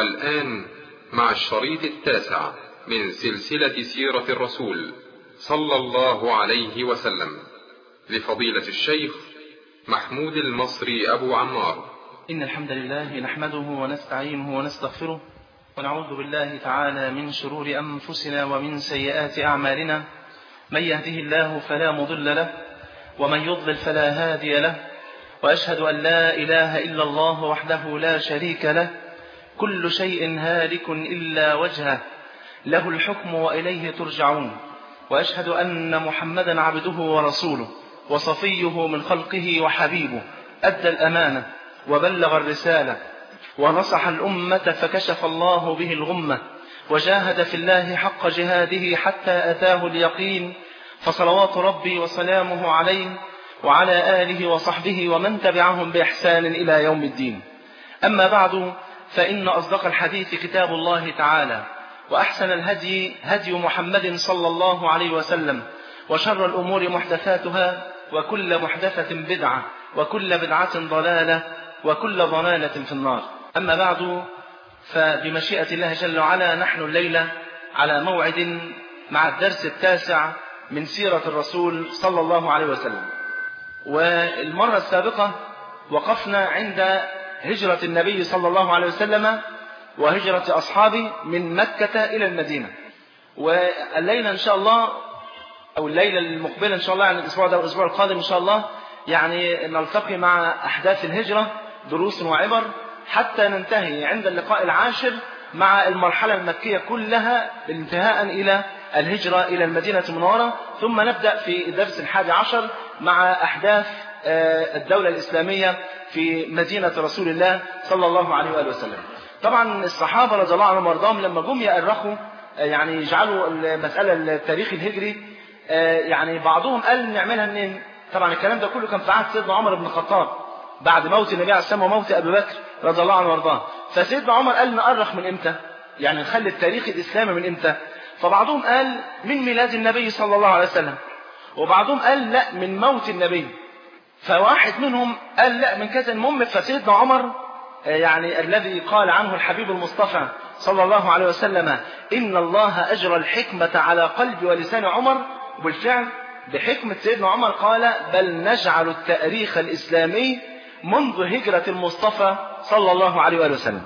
والآن مع الشريط التاسع من سلسلة سيرة الرسول صلى الله عليه وسلم لفضيلة الشيخ محمود المصري أبو عمار إن الحمد لله نحمده ونستعينه ونستغفره ونعوذ بالله تعالى من شرور أنفسنا ومن سيئات أعمالنا من يهده الله فلا مضل له ومن يضلل فلا هادي له وأشهد أن لا إله إلا الله وحده لا شريك له كل شيء هالك إلا وجهه له الحكم وإليه ترجعون وأشهد أن محمدا عبده ورسوله وصفيه من خلقه وحبيبه أدى الأمانة وبلغ الرسالة ونصح الأمة فكشف الله به الغمة وجاهد في الله حق جهاده حتى أتاه اليقين فصلوات ربي وسلامه عليه وعلى آله وصحبه ومن تبعهم بإحسان إلى يوم الدين أما بعد فإن أصدق الحديث كتاب الله تعالى وأحسن الهدي هدي محمد صلى الله عليه وسلم وشر الأمور محدثاتها وكل محدثة بدعة وكل بدعة ضلالة وكل ضلالة في النار أما بعد فبمشيئة الله جل وعلا نحن الليلة على موعد مع الدرس التاسع من سيرة الرسول صلى الله عليه وسلم والمرة السابقة وقفنا عند هجرة النبي صلى الله عليه وسلم وهجرة أصحابه من مكة إلى المدينة والليلة إن شاء الله أو الليلة المقبلة إن شاء الله يعني الأسبوع ده والأسبوع القادم إن شاء الله يعني نلتقي مع أحداث الهجرة دروس وعبر حتى ننتهي عند اللقاء العاشر مع المرحلة المكية كلها انتهاء إلى الهجرة إلى المدينة المنورة ثم نبدأ في الدرس الحادي عشر مع أحداث الدولة الإسلامية في مدينة رسول الله صلى الله عليه وآله وسلم طبعا الصحابة رضي الله عنهم وارضاهم لما جم يأرخوا يعني يجعلوا المسألة التاريخ الهجري يعني بعضهم قال نعملها منين طبعا الكلام ده كله كان في عهد سيدنا عمر بن الخطاب بعد موت النبي عليه السلام وموت أبي بكر رضي الله عنه وارضاه فسيدنا عمر قال نأرخ من امتى يعني نخلي التاريخ الإسلامي من امتى فبعضهم قال من ميلاد النبي صلى الله عليه وسلم وبعضهم قال لا من موت النبي فواحد منهم قال لا من كذا المهم فسيدنا عمر يعني الذي قال عنه الحبيب المصطفى صلى الله عليه وسلم إن الله أجرى الحكمة على قلب ولسان عمر وبالفعل بحكمة سيدنا عمر قال بل نجعل التاريخ الإسلامي منذ هجرة المصطفى صلى الله عليه وآله وسلم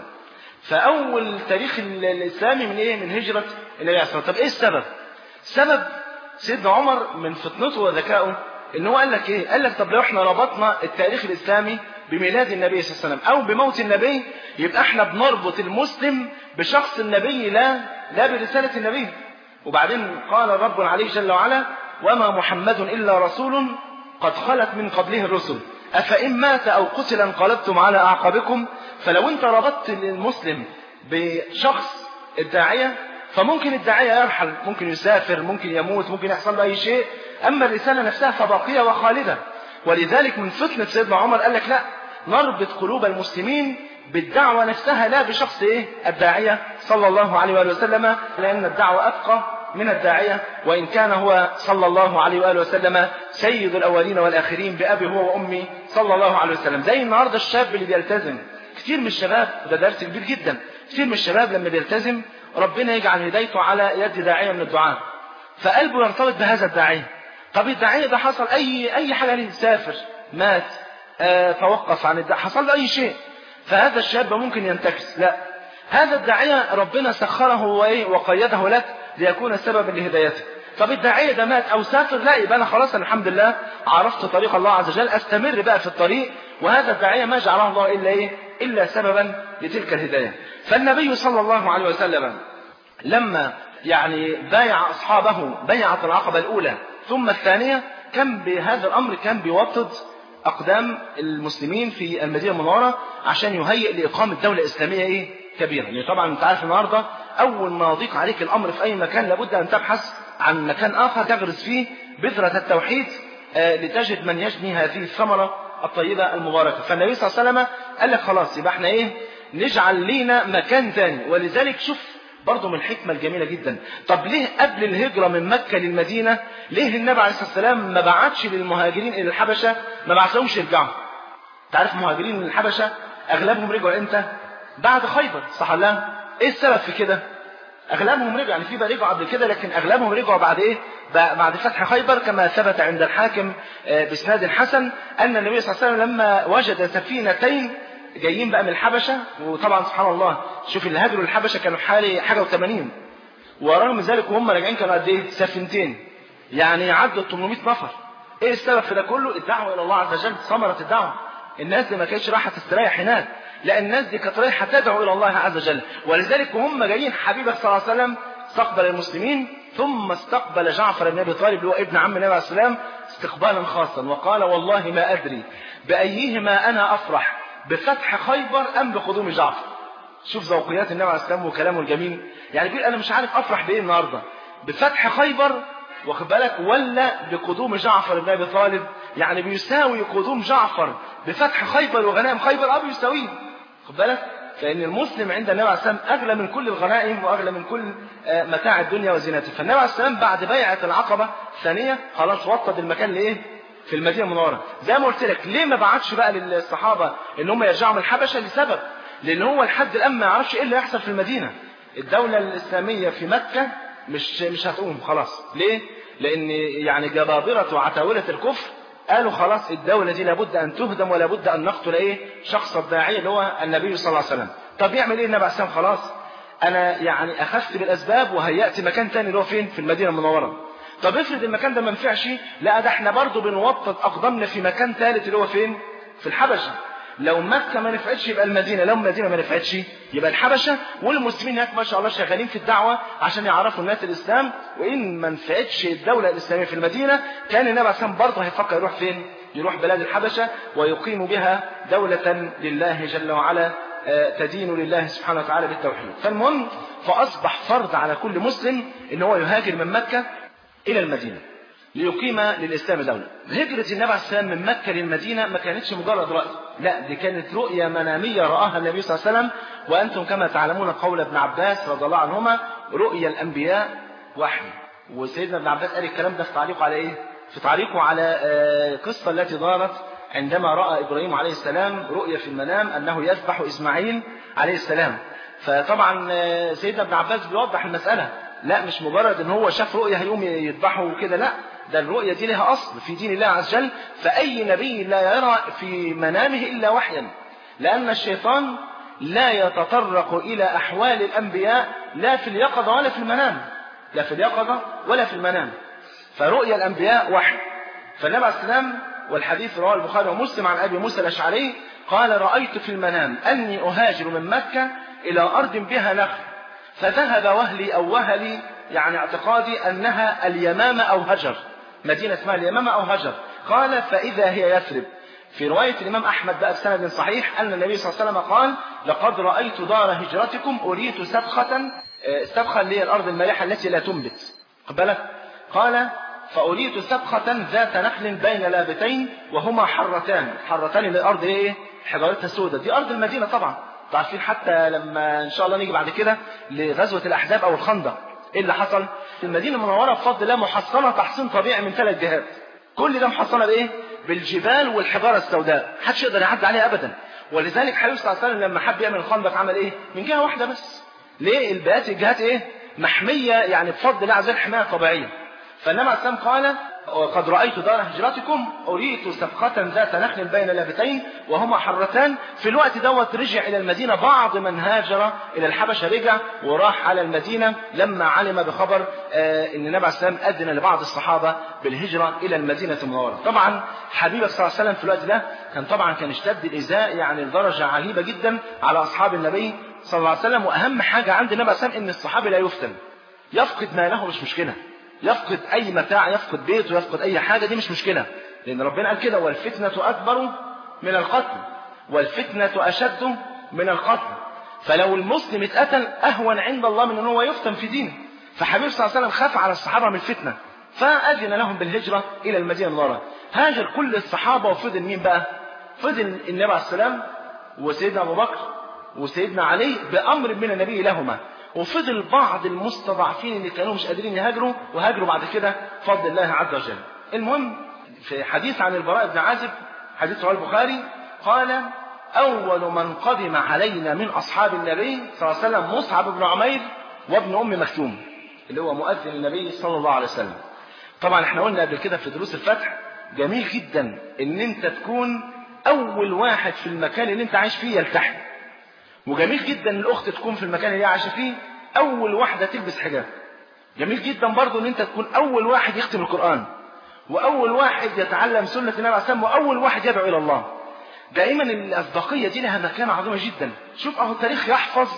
فأول تاريخ الإسلامي من إيه؟ من هجرة النبي عليه الصلاة طب إيه السبب؟ سبب سيدنا عمر من فطنته وذكائه إن هو قال لك إيه؟ قال لك طب لو إحنا ربطنا التاريخ الإسلامي بميلاد النبي صلى الله عليه وسلم أو بموت النبي يبقى إحنا بنربط المسلم بشخص النبي لا لا برسالة النبي وبعدين قال رب عليه جل وعلا وما محمد إلا رسول قد خلت من قبله الرسل أفإن مات أو قتل انقلبتم على أعقابكم فلو أنت ربطت المسلم بشخص الداعية فممكن الداعية يرحل ممكن يسافر ممكن يموت ممكن يحصل له أي شيء أما الرسالة نفسها فباقية وخالدة ولذلك من فتنة سيدنا عمر قال لك لا نربط قلوب المسلمين بالدعوة نفسها لا بشخص إيه الداعية صلى الله عليه وآله وسلم لأن الدعوة أبقى من الداعية وإن كان هو صلى الله عليه وآله وسلم سيد الأولين والآخرين بأبي هو وأمي صلى الله عليه وسلم زي النهاردة الشاب اللي بيلتزم كتير من الشباب ده درس كبير جدا كتير من الشباب لما بيلتزم ربنا يجعل هدايته على يد داعية من الدعاء فقلبه يرتبط بهذا الداعية طب الداعية ده حصل أي أي حاجة ليه سافر مات آه توقف عن الدعاء حصل له أي شيء فهذا الشاب ممكن ينتكس لا هذا الداعية ربنا سخره وقيده لك ليكون سببا لهدايتك طب الداعية ده مات أو سافر لا يبقى أنا خلاص الحمد لله عرفت طريق الله عز وجل أستمر بقى في الطريق وهذا الداعية ما جعله الله إلا إيه إلا سببا لتلك الهداية فالنبي صلى الله عليه وسلم لما يعني بايع أصحابه بيعة العقبة الأولى ثم الثانية كان بهذا الأمر كان بيوطد أقدام المسلمين في المدينة المنورة عشان يهيئ لإقامة دولة إسلامية إيه كبيرة يعني طبعا أنت عارف النهاردة أول ما يضيق عليك الأمر في أي مكان لابد أن تبحث عن مكان آخر تغرس فيه بذرة التوحيد آه لتجد من يجني هذه الثمرة الطيبة المباركة فالنبي صلى الله عليه وسلم قال لك خلاص يبقى احنا ايه نجعل لينا مكان ثاني ولذلك شوف برضه من الحكمة الجميلة جدا طب ليه قبل الهجرة من مكة للمدينة ليه النبي عليه الصلاة والسلام ما بعتش للمهاجرين إلى الحبشة ما بعتهمش يرجعوا تعرف مهاجرين من الحبشة أغلبهم رجعوا إمتى بعد خيبر صح ولا لا؟ ايه السبب في كده اغلبهم رجعوا يعني في بقى رجعوا قبل كده لكن اغلبهم رجعوا بعد ايه بعد فتح خيبر كما ثبت عند الحاكم باسناد حسن ان النبي صلى الله عليه وسلم لما وجد سفينتين جايين بقى من الحبشه وطبعا سبحان الله شوف اللي هاجروا الحبشه كانوا حوالي حاجه و80 ورغم ذلك وهم راجعين كانوا قد ايه سفينتين يعني عدوا 800 نفر ايه السبب في ده كله الدعوه الى الله عز وجل ثمره الدعوه الناس دي ما كانتش رايحه تستريح هناك لا الناس دي كانت رايحه تدعو الى الله عز وجل ولذلك وهم جايين حبيبك صلى الله عليه وسلم استقبل المسلمين ثم استقبل جعفر بن ابي طالب اللي هو ابن عم النبي عليه السلام استقبالا خاصا وقال والله ما ادري بايهما انا افرح بفتح خيبر ام بقدوم جعفر شوف ذوقيات النبي عليه السلام وكلامه الجميل يعني بيقول انا مش عارف افرح بايه النهارده بفتح خيبر واخد بالك ولا بقدوم جعفر بن ابي طالب يعني بيساوي قدوم جعفر بفتح خيبر وغنائم خيبر اه بيساويه خد بالك لان المسلم عند النبي عليه السلام اغلى من كل الغنائم واغلى من كل متاع الدنيا وزينتها فالنبي عليه السلام بعد بيعه العقبه الثانيه خلاص وطد المكان لايه في المدينه المنوره زي ما قلت لك ليه ما بعتش بقى للصحابه ان هم يرجعوا من الحبشه لسبب لان هو لحد الان ما يعرفش ايه اللي هيحصل في المدينه الدوله الاسلاميه في مكه مش مش هتقوم خلاص ليه لان يعني جبابره وعتاوله الكفر قالوا خلاص الدولة دي لابد أن تهدم ولابد أن نقتل إيه شخص الداعية اللي هو النبي صلى الله عليه وسلم طب يعمل إيه النبي عليه السلام خلاص أنا يعني أخذت بالأسباب وهيأتي مكان تاني اللي هو فين في المدينة المنورة طب افرض المكان ده ما نفعش لا ده احنا برضه بنوطد أقدامنا في مكان ثالث اللي هو فين في الحبشة لو مكة ما نفعتش يبقى المدينة لو المدينة ما نفعتش يبقى الحبشة والمسلمين هناك ما شاء الله شغالين في الدعوة عشان يعرفوا الناس الإسلام وإن ما نفعتش الدولة الإسلامية في المدينة كان النبي عليه السلام برضه هيفكر يروح فين يروح بلاد الحبشة ويقيم بها دولة لله جل وعلا تدين لله سبحانه وتعالى بالتوحيد فالمهم فأصبح فرض على كل مسلم ان هو يهاجر من مكة إلى المدينة ليقيم للإسلام دولة هجرة النبي عليه السلام من مكة للمدينة ما كانتش مجرد رأي لا دي كانت رؤية منامية رآها النبي صلى الله عليه وسلم وأنتم كما تعلمون قول ابن عباس رضي الله عنهما رؤيا الأنبياء وحي وسيدنا ابن عباس قال الكلام ده في تعليقه على إيه؟ في تعليقه على القصة التي دارت عندما رأى إبراهيم عليه السلام رؤيا في المنام أنه يذبح إسماعيل عليه السلام فطبعا سيدنا ابن عباس بيوضح المسألة لا مش مجرد ان هو شاف رؤيا هيقوم يذبحه وكده لا ده الرؤيا دي لها أصل في دين الله عز وجل فأي نبي لا يرى في منامه إلا وحيا لأن الشيطان لا يتطرق إلى أحوال الأنبياء لا في اليقظة ولا في المنام لا في اليقظة ولا في المنام فرؤيا الأنبياء وحي فالنبي عليه السلام والحديث رواه البخاري ومسلم عن أبي موسى الأشعري قال رأيت في المنام أني أهاجر من مكة إلى أرض بها نخل فذهب وهلي أو وهلي يعني اعتقادي أنها اليمامة أو هجر مدينة اسمها اليمامة أو هجر قال فإذا هي يثرب في رواية الإمام أحمد بقى بسند صحيح أن النبي صلى الله عليه وسلم قال لقد رأيت دار هجرتكم أريت سبخة سبخة اللي هي الأرض المالحة التي لا تنبت بالك قال فأريت سبخة ذات نخل بين لابتين وهما حرتان حرتان للأرض إيه حجارتها سودة دي أرض المدينة طبعا عارفين حتى لما إن شاء الله نيجي بعد كده لغزوة الأحزاب أو الخندق إيه اللي حصل المدينة المنورة بفضل الله محصنة تحصين طبيعي من ثلاث جهات كل ده محصنة بإيه بالجبال والحجارة السوداء محدش يقدر يعدي عليها أبدا ولذلك حبيب صلى الله عليه وسلم لما حب يعمل الخندق عمل إيه من جهة واحدة بس ليه الباقي الجهات إيه محمية يعني بفضل الله عز وجل حماية طبيعية فالنبي عليه السلام قال قد رأيت دار هجرتكم أريت سفخة ذات نخل بين لابتين وهما حرتان في الوقت دوت رجع إلى المدينة بعض من هاجر إلى الحبشة رجع وراح على المدينة لما علم بخبر آه أن النبي عليه السلام أذن لبعض الصحابة بالهجرة إلى المدينة المنورة طبعا حبيبك صلى الله عليه وسلم في الوقت ده كان طبعا كان اشتد الإزاء يعني لدرجة عجيبة جدا على أصحاب النبي صلى الله عليه وسلم وأهم حاجة عند النبي عليه السلام أن الصحابي لا يفتن يفقد ماله مش مشكلة يفقد أي متاع يفقد بيته يفقد أي حاجة دي مش مشكلة لأن ربنا قال كده والفتنة أكبر من القتل والفتنة أشد من القتل فلو المسلم اتقتل أهون عند الله من أنه يفتن في دينه فحبيب صلى الله عليه وسلم خاف على الصحابة من الفتنة فأذن لهم بالهجرة إلى المدينة المنورة هاجر كل الصحابة وفضل مين بقى فضل النبي عليه السلام وسيدنا أبو بكر وسيدنا علي بأمر من النبي لهما وفضل بعض المستضعفين اللي كانوا مش قادرين يهاجروا وهاجروا بعد كده بفضل الله عز وجل المهم في حديث عن البراء بن عازب حديث رواه البخاري قال أول من قدم علينا من أصحاب النبي صلى الله عليه وسلم مصعب بن عمير وابن أم مكتوم اللي هو مؤذن النبي صلى الله عليه وسلم طبعا احنا قلنا قبل كده في دروس الفتح جميل جدا ان انت تكون اول واحد في المكان اللي انت عايش فيه يلتحم وجميل جدا ان الاخت تكون في المكان اللي هي عايشه فيه اول واحده تلبس حجاب جميل جدا برضه ان انت تكون اول واحد يختم القران واول واحد يتعلم سنه النبي عليه الصلاه والسلام واول واحد يدعو الى الله دائما الاصداقيه دي لها مكانه عظيمه جدا شوف اهو التاريخ يحفظ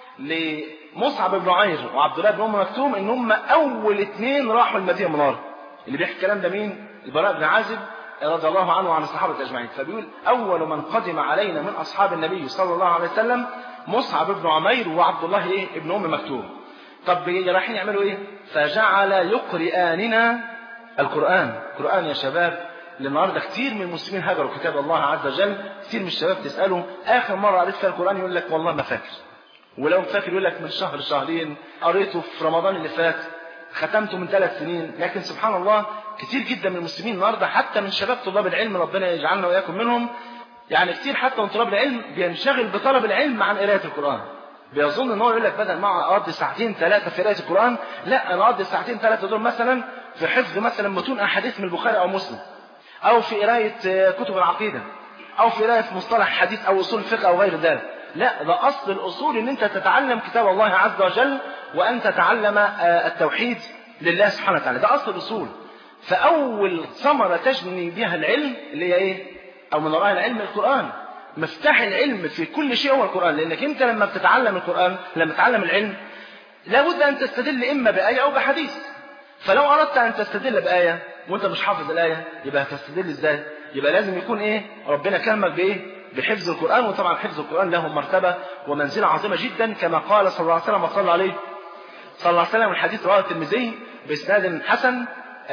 لمصعب بن عمير وعبد الله بن ام مكتوم ان هم اول اثنين راحوا المدينه المنوره اللي بيحكي الكلام ده مين البراء بن عازب رضي الله عنه وعن الصحابه اجمعين فبيقول اول من قدم علينا من اصحاب النبي صلى الله عليه وسلم مصعب بن عمير وعبد الله ايه ابن ام مكتوم طب رايحين يعملوا ايه فجعل يقرئاننا القران القران يا شباب النهارده كتير من المسلمين هجروا كتاب الله عز وجل كتير من الشباب تساله اخر مره قريت فيها القران يقول لك والله ما فاكر ولو فاكر يقول لك من شهر شهرين قريته في رمضان اللي فات ختمته من ثلاث سنين لكن سبحان الله كتير جدا من المسلمين النهارده حتى من شباب طلاب العلم ربنا يجعلنا واياكم منهم يعني كتير حتى من طلاب العلم بينشغل بطلب العلم عن قراءه القران بيظن ان هو يقول لك بدل ما اقضي ساعتين ثلاثه في قراءه القران لا انا اقضي الساعتين ثلاثه دول مثلا في حفظ مثلا متون احاديث من البخاري او مسلم او في قرايه كتب العقيده او في قرايه مصطلح حديث او اصول فقه او غير ذلك لا ده اصل الاصول ان انت تتعلم كتاب الله عز وجل وان تتعلم التوحيد لله سبحانه وتعالى ده اصل الاصول فاول ثمره تجني بها العلم اللي هي ايه او من وراء العلم القران مفتاح العلم في كل شيء هو القران لانك انت لما بتتعلم القران لما تتعلم العلم لابد ان تستدل اما بايه او بحديث فلو اردت ان تستدل بايه وانت مش حافظ الايه يبقى هتستدل ازاي يبقى لازم يكون ايه ربنا كرمك بايه بحفظ القرآن وطبعا حفظ القرآن له مرتبة ومنزلة عظيمة جدا كما قال صلى الله عليه وسلم وصلى عليه صلى الله عليه وسلم الحديث رواه الترمذي بإسناد حسن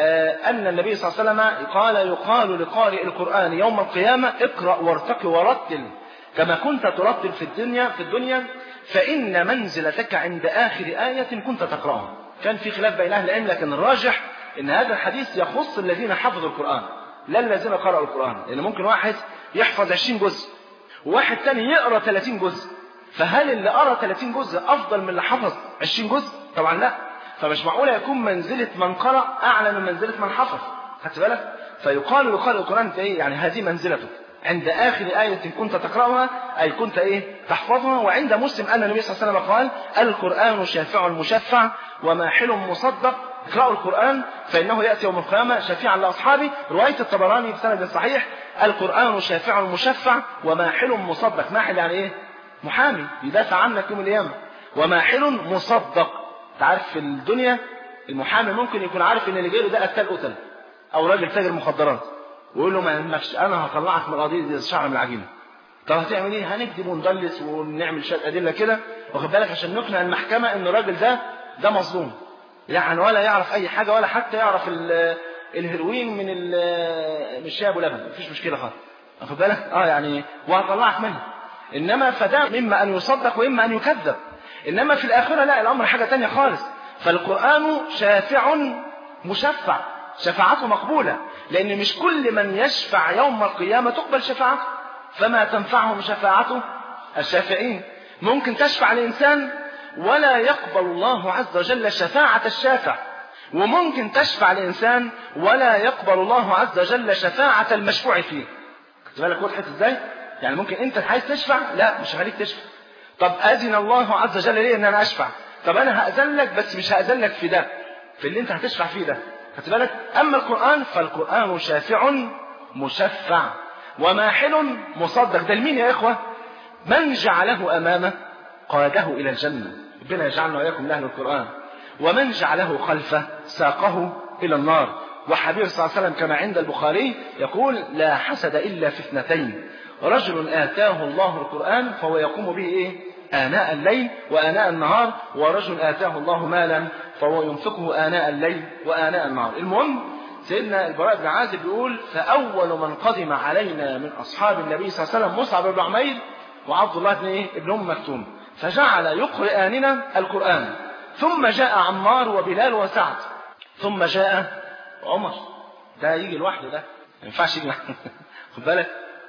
أن النبي صلى الله عليه وسلم قال يقال لقارئ القرآن يوم القيامة اقرأ وارتق ورتل كما كنت ترتل في الدنيا في الدنيا فإن منزلتك عند آخر آية كنت تقرأها كان في خلاف بين أهل العلم لكن الراجح أن هذا الحديث يخص الذين حفظوا القرآن لا الذين قرأوا القرآن لأن ممكن واحد يحفظ 20 جزء وواحد تاني يقرأ 30 جزء فهل اللي قرأ 30 جزء أفضل من اللي حفظ 20 جزء طبعا لا فمش معقول يكون منزلة من قرأ أعلى من منزلة من حفظ خدت بالك فيقال لقارئ القرآن إيه يعني هذه منزلته عند آخر آية كنت تقرأها أي كنت إيه تحفظها وعند مسلم أن النبي صلى الله عليه وسلم قال القرآن شافع مشفع وماحل مصدق اقرأوا القرآن فإنه يأتي يوم القيامة شفيعا لأصحابه رواية الطبراني بسند صحيح القرآن شافع مشفع وماحل مصدق ماحل يعني إيه محامي يدافع عنك يوم القيامة وماحل مصدق تعرف في الدنيا المحامي ممكن يكون عارف ان اللي جاي له ده قتال قتل او راجل تاجر مخدرات ويقول له ما يهمكش انا هطلعك من القضيه دي شعر من العجينه طب هتعمل ايه هنكذب وندلس ونعمل شويه ادله كده واخد بالك عشان نقنع المحكمه ان الراجل ده ده مظلوم يعني ولا يعرف اي حاجه ولا حتى يعرف الهيروين من من الشاي ابو لبن مفيش مشكله خالص واخد بالك اه يعني وهطلعك منه انما فده اما ان يصدق واما ان يكذب انما في الاخره لا الامر حاجه تانية خالص فالقران شافع مشفع شفاعته مقبوله لان مش كل من يشفع يوم القيامه تقبل شفاعته فما تنفعهم شفاعته الشافعين ممكن تشفع لانسان ولا يقبل الله عز وجل شفاعه الشافع وممكن تشفع لإنسان ولا يقبل الله عز وجل شفاعة المشفوع فيه خدت بالك وضحت ازاي؟ يعني ممكن انت عايز تشفع لا مش هخليك تشفع طب أذن الله عز وجل لي ان انا اشفع طب انا هأذن لك بس مش هأذن لك في ده في اللي انت هتشفع فيه ده خدت بالك اما القرآن فالقرآن شافع مشفع وماحل مصدق ده لمين يا اخوة من جعله امامه قاده الى الجنة ربنا يجعلنا واياكم من اهل القرآن ومن جعله خلفه ساقه إلى النار وحبيب صلى الله عليه وسلم كما عند البخاري يقول لا حسد إلا في اثنتين رجل آتاه الله القرآن فهو يقوم به إيه؟ آناء الليل وآناء النهار ورجل آتاه الله مالا فهو ينفقه آناء الليل وآناء النهار المهم سيدنا البراء بن عازب يقول فأول من قدم علينا من أصحاب النبي صلى الله عليه وسلم مصعب بن عمير وعبد الله بن إيه؟ ابن أم مكتوم فجعل يقرئاننا القرآن ثم جاء عمار وبلال وسعد ثم جاء عمر ده يجي لوحده ده ما ينفعش يجي خد بالك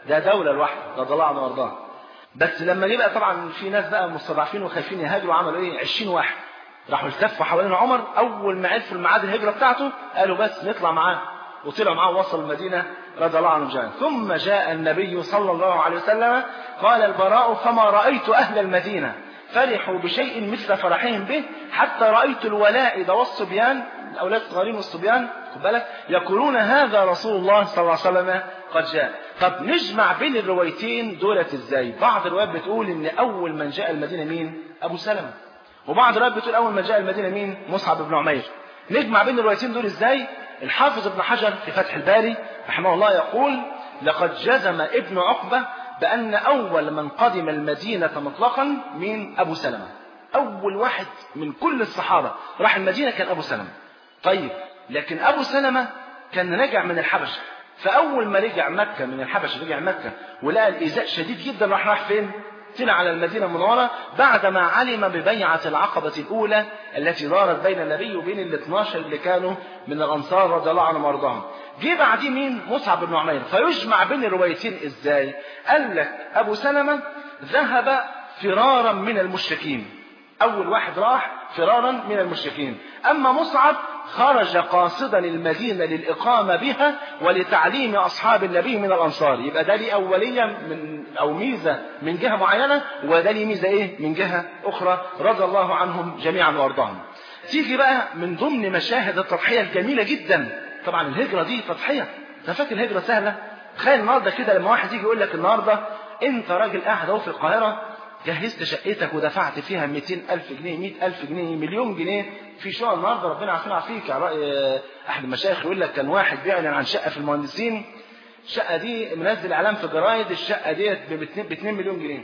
ده دولة لوحده رضي الله عنه وارضاه بس لما جه بقى طبعا في ناس بقى مستضعفين وخايفين يهاجروا عملوا ايه 20 واحد راحوا التفوا حوالين عمر اول ما عرفوا الميعاد الهجره بتاعته قالوا بس نطلع معاه وطلعوا معاه ووصلوا المدينه رضي الله عنهم جميعا ثم جاء النبي صلى الله عليه وسلم قال البراء فما رايت اهل المدينه فرحوا بشيء مثل فرحهم به حتى رايت الولائد والصبيان الاولاد الصغيرين والصبيان خد بالك يقولون هذا رسول الله صلى الله عليه وسلم قد جاء طب نجمع بين الروايتين دولت ازاي بعض الروايات بتقول ان اول من جاء المدينه مين ابو سلمه وبعض الروايات بتقول اول من جاء المدينه مين مصعب بن عمير نجمع بين الروايتين دول ازاي الحافظ ابن حجر في فتح الباري رحمه الله يقول لقد جزم ابن عقبه بان اول من قدم المدينه مطلقا من ابو سلمه اول واحد من كل الصحابه راح المدينه كان ابو سلمه طيب لكن ابو سلمه كان رجع من الحبشه فاول ما رجع مكه من الحبشه رجع مكه ولقى الايذاء شديد جدا راح راح فين طلع على المدينة المنورة بعدما علم ببيعة العقبة الأولى التي دارت بين النبي وبين ال 12 اللي كانوا من الأنصار رضي الله عنهم وأرضاهم. جه بعديه مين؟ مصعب بن عمير، فيجمع بين الروايتين إزاي؟ قال لك أبو سلمة ذهب فرارا من المشركين. أول واحد راح فرارا من المشركين، أما مصعب خرج قاصدا المدينة للإقامة بها ولتعليم أصحاب النبي من الأنصار يبقى ده ليه أولية من أو ميزة من جهة معينة وده ليه ميزة إيه من جهة أخرى رضي الله عنهم جميعا وأرضاهم تيجي بقى من ضمن مشاهد التضحية الجميلة جدا طبعا الهجرة دي تضحية أنت فاكر الهجرة سهلة تخيل النهارده كده لما واحد يجي يقول لك النهارده أنت راجل قاعد أهو في القاهرة جهزت شقتك ودفعت فيها 200 ألف جنيه 100 ألف جنيه مليون جنيه في شقق النهارده ربنا عافينا عافيك على رأي أحد المشايخ يقول لك كان واحد بيعلن عن شقة في المهندسين الشقة دي منزل إعلان في الجرايد الشقة ديت ب 2 مليون جنيه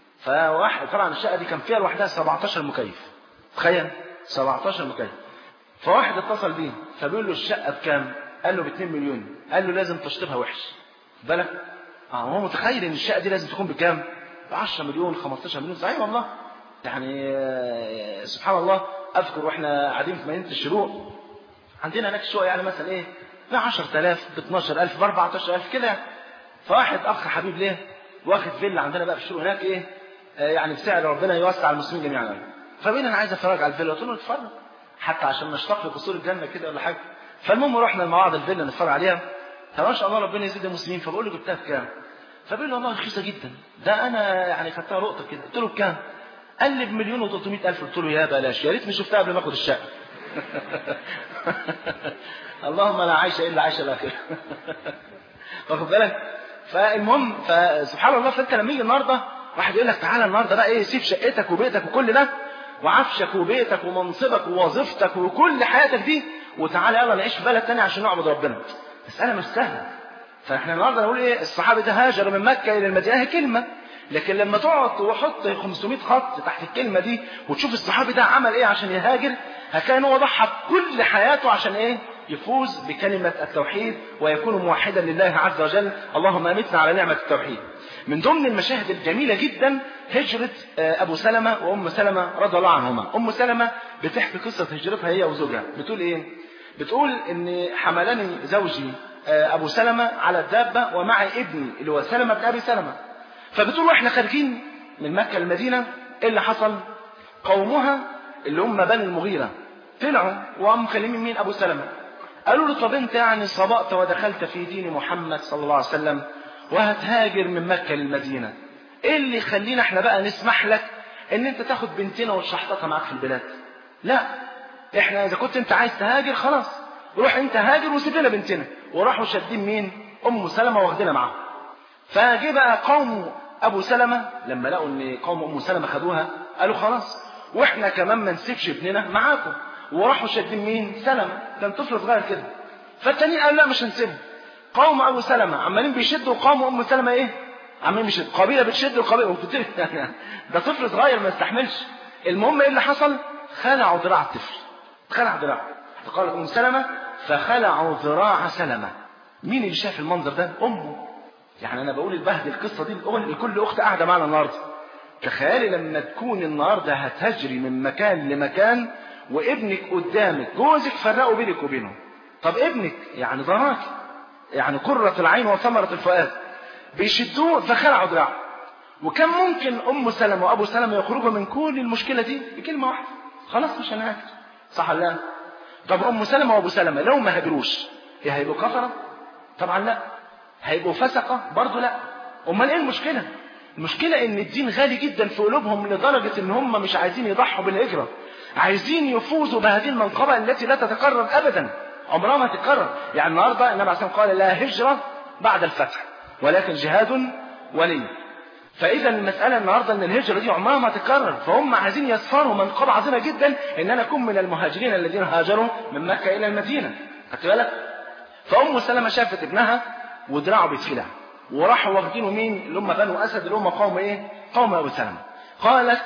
فواحد طبعا الشقة دي كان فيها لوحدها 17 مكيف تخيل 17 مكيف فواحد اتصل بيه فبيقول له الشقة بكام؟ قال له ب 2 مليون قال له لازم تشطيبها وحش بالك اه هو متخيل ان الشقة دي لازم تكون بكام؟ ب 10 مليون 15 مليون صحيح والله يعني سبحان الله اذكر واحنا قاعدين في مدينه الشروق عندنا هناك شقق يعني مثلا ايه ب 10000 ب 12000 ب 14000 كده فواحد اخ حبيب ليه واخد فيلا عندنا بقى في الشروق هناك ايه آه يعني بسعر ربنا يوسع على المسلمين جميعا فبينا انا عايز اتفرج على الفيلا قلت له اتفرج حتى عشان نشتاق لقصور الجنه كده ولا حاجه فالمهم رحنا مع بعض الفيلا نتفرج عليها فما شاء الله ربنا يزيد المسلمين فبقول له جبتها بكام؟ فبيقول لي والله رخيصه جدا ده انا يعني خدتها لقطه كده قلت له بكام؟ قال لي بمليون و300 الف قلت له يا بلاش يا ريتني شفتها قبل ما اخد الشقه اللهم لا عيش الا عيش الاخره واخد بالك فالمهم فسبحان الله فانت لما يجي النهارده واحد يقول لك تعالى النهارده بقى ايه سيب شقتك وبيتك وكل ده وعفشك وبيتك ومنصبك ووظيفتك وكل حياتك دي وتعالى يلا نعيش في بلد تاني عشان نعبد ربنا مسألة مش سهلة فاحنا النهارده نقول ايه الصحابي ده هاجر من مكة إلى المدينة هي كلمة لكن لما تقعد وحط 500 خط تحت الكلمة دي وتشوف الصحابي ده عمل ايه عشان يهاجر هتلاقي ان هو ضحى كل حياته عشان ايه يفوز بكلمة التوحيد ويكون موحدا لله عز وجل اللهم أمتنا على نعمة التوحيد من ضمن المشاهد الجميلة جدا هجرة أبو سلمة وأم سلمة رضي الله عنهما أم سلمة بتحكي قصة هجرتها هي وزوجها بتقول إيه بتقول إن حملني زوجي أبو سلمة على الدابة ومعي ابني اللي هو سلمة بن أبي سلمة فبتقول واحنا خارجين من مكة للمدينة ايه اللي حصل قومها اللي هم بني المغيرة طلعوا وهم مكلمين مين ابو سلمة قالوا له طب انت يعني صبأت ودخلت في دين محمد صلى الله عليه وسلم وهتهاجر من مكة للمدينة ايه اللي يخلينا احنا بقى نسمح لك ان انت تاخد بنتنا وتشحططها معاك في البلاد لا احنا اذا كنت انت عايز تهاجر خلاص روح انت هاجر وسيب لنا بنتنا وراحوا شادين مين ام سلمة واخدينها معاهم فجه بقى قوم ابو سلمة لما لقوا ان قوم ام سلمة خدوها قالوا خلاص واحنا كمان ما نسيبش ابننا معاكم وراحوا شادين مين سلمة كان طفل صغير كده فالتانيين قالوا لا مش هنسيبه قوم ابو سلمة عمالين بيشدوا قوم ام سلمة ايه عمالين بيشدوا قبيله بتشد وقبيله ده طفل صغير ما يستحملش المهم ايه اللي حصل خلعوا ذراع الطفل خلع ذراع قالت ام سلمة فخلعوا ذراع سلمة مين اللي شاف المنظر ده امه يعني انا بقول البهد القصه دي لكل اخت قاعده معانا النهارده تخيلي لما تكون النهارده هتهجري من مكان لمكان وابنك قدامك جوزك فرقوا بينك وبينه طب ابنك يعني ضراك يعني قرة العين وثمرة الفؤاد بيشدوه فخلعوا دراعه وكان ممكن ام سلمة وابو سلمة يخرجوا من كل المشكلة دي بكلمة واحدة خلاص مش هنهاجر صح ولا لا طب ام سلمة وابو سلمة لو ما هاجروش ايه هيبقوا كفرة طبعا لا هيبقوا فسقة برضه لا امال ايه المشكلة المشكلة ان الدين غالي جدا في قلوبهم لدرجة ان هم مش عايزين يضحوا بالهجرة عايزين يفوزوا بهذه المنقبة التي لا تتكرر ابدا عمرها ما تتكرر يعني النهارده النبي عليه الصلاه والسلام قال لا هجرة بعد الفتح ولكن جهاد ولي فاذا المساله النهارده ان الهجره دي عمرها ما تتكرر فهم عايزين يسفروا منقبه عظيمه جدا ان انا اكون من المهاجرين الذين هاجروا من مكه الى المدينه خدت بالك فام سلمه شافت ابنها ودراعه بيتخلع وراحوا واخدينه مين اللي هم بنو اسد اللي هم قوم ايه قوم ابو سلمه قالت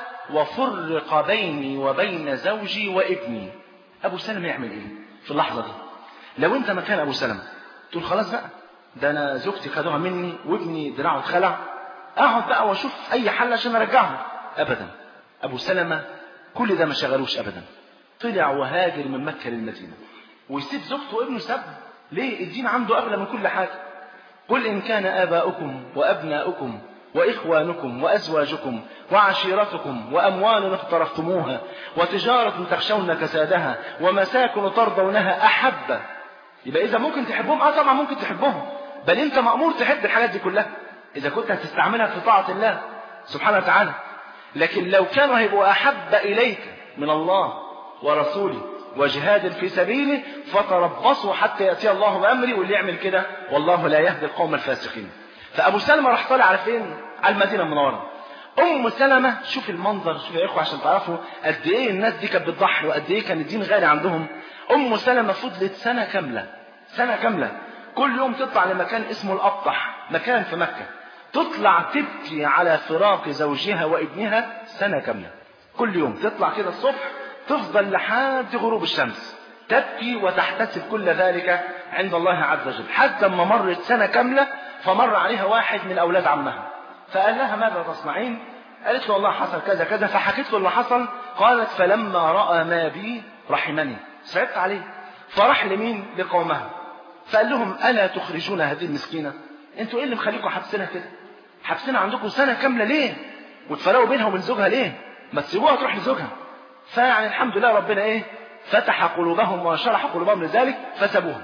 وفرق بيني وبين زوجي وابني ابو سلمه يعمل ايه في اللحظه دي لو انت مكان ابو سلمه تقول خلاص بقى ده انا زوجتي خدوها مني وابني دراعه اتخلع اقعد بقى واشوف اي حل عشان ارجعه ابدا ابو سلمة كل ده ما شغلوش ابدا طلع وهاجر من مكة للمدينة ويسيب زوجته وابنه سب ليه الدين عنده اغلى من كل حاجة قل ان كان اباؤكم وابناؤكم واخوانكم وازواجكم وعشيرتكم واموال اقترفتموها وتجارة تخشون كسادها ومساكن ترضونها احب يبقى اذا ممكن تحبهم اه طبعا ممكن تحبهم بل انت مامور تحب الحاجات دي كلها إذا كنت هتستعملها في طاعة الله سبحانه وتعالى لكن لو كانوا هيبقوا أحب إليك من الله ورسوله وجهاد في سبيله فتربصوا حتى يأتي الله بأمري واللي يعمل كده والله لا يهدي القوم الفاسقين فأبو سلمة راح طالع على فين؟ على المدينة المنورة أم سلمة شوف المنظر شوف يا إخوة عشان تعرفوا قد إيه الناس دي كانت بتضحي وقد إيه كان الدين غالي عندهم أم سلمة فضلت سنة كاملة سنة كاملة كل يوم تطلع لمكان اسمه الأبطح مكان في مكة تطلع تبكي على فراق زوجها وابنها سنة كاملة كل يوم تطلع كده الصبح تفضل لحد غروب الشمس تبكي وتحتسب كل ذلك عند الله عز وجل حتى ما مرت سنة كاملة فمر عليها واحد من أولاد عمها فقال لها ماذا تصنعين قالت له والله حصل كذا كذا فحكيت له اللي حصل قالت فلما رأى ما بي رحمني صعبت عليه فراح لمين لقومها فقال لهم ألا تخرجون هذه المسكينة انتوا ايه اللي مخليكم حابسينها كده حابسينها عندكم سنة كاملة ليه وتفرقوا بينها وبين زوجها ليه ما تسيبوها تروح لزوجها فيعني الحمد لله ربنا ايه فتح قلوبهم وشرح قلوبهم لذلك فسابوها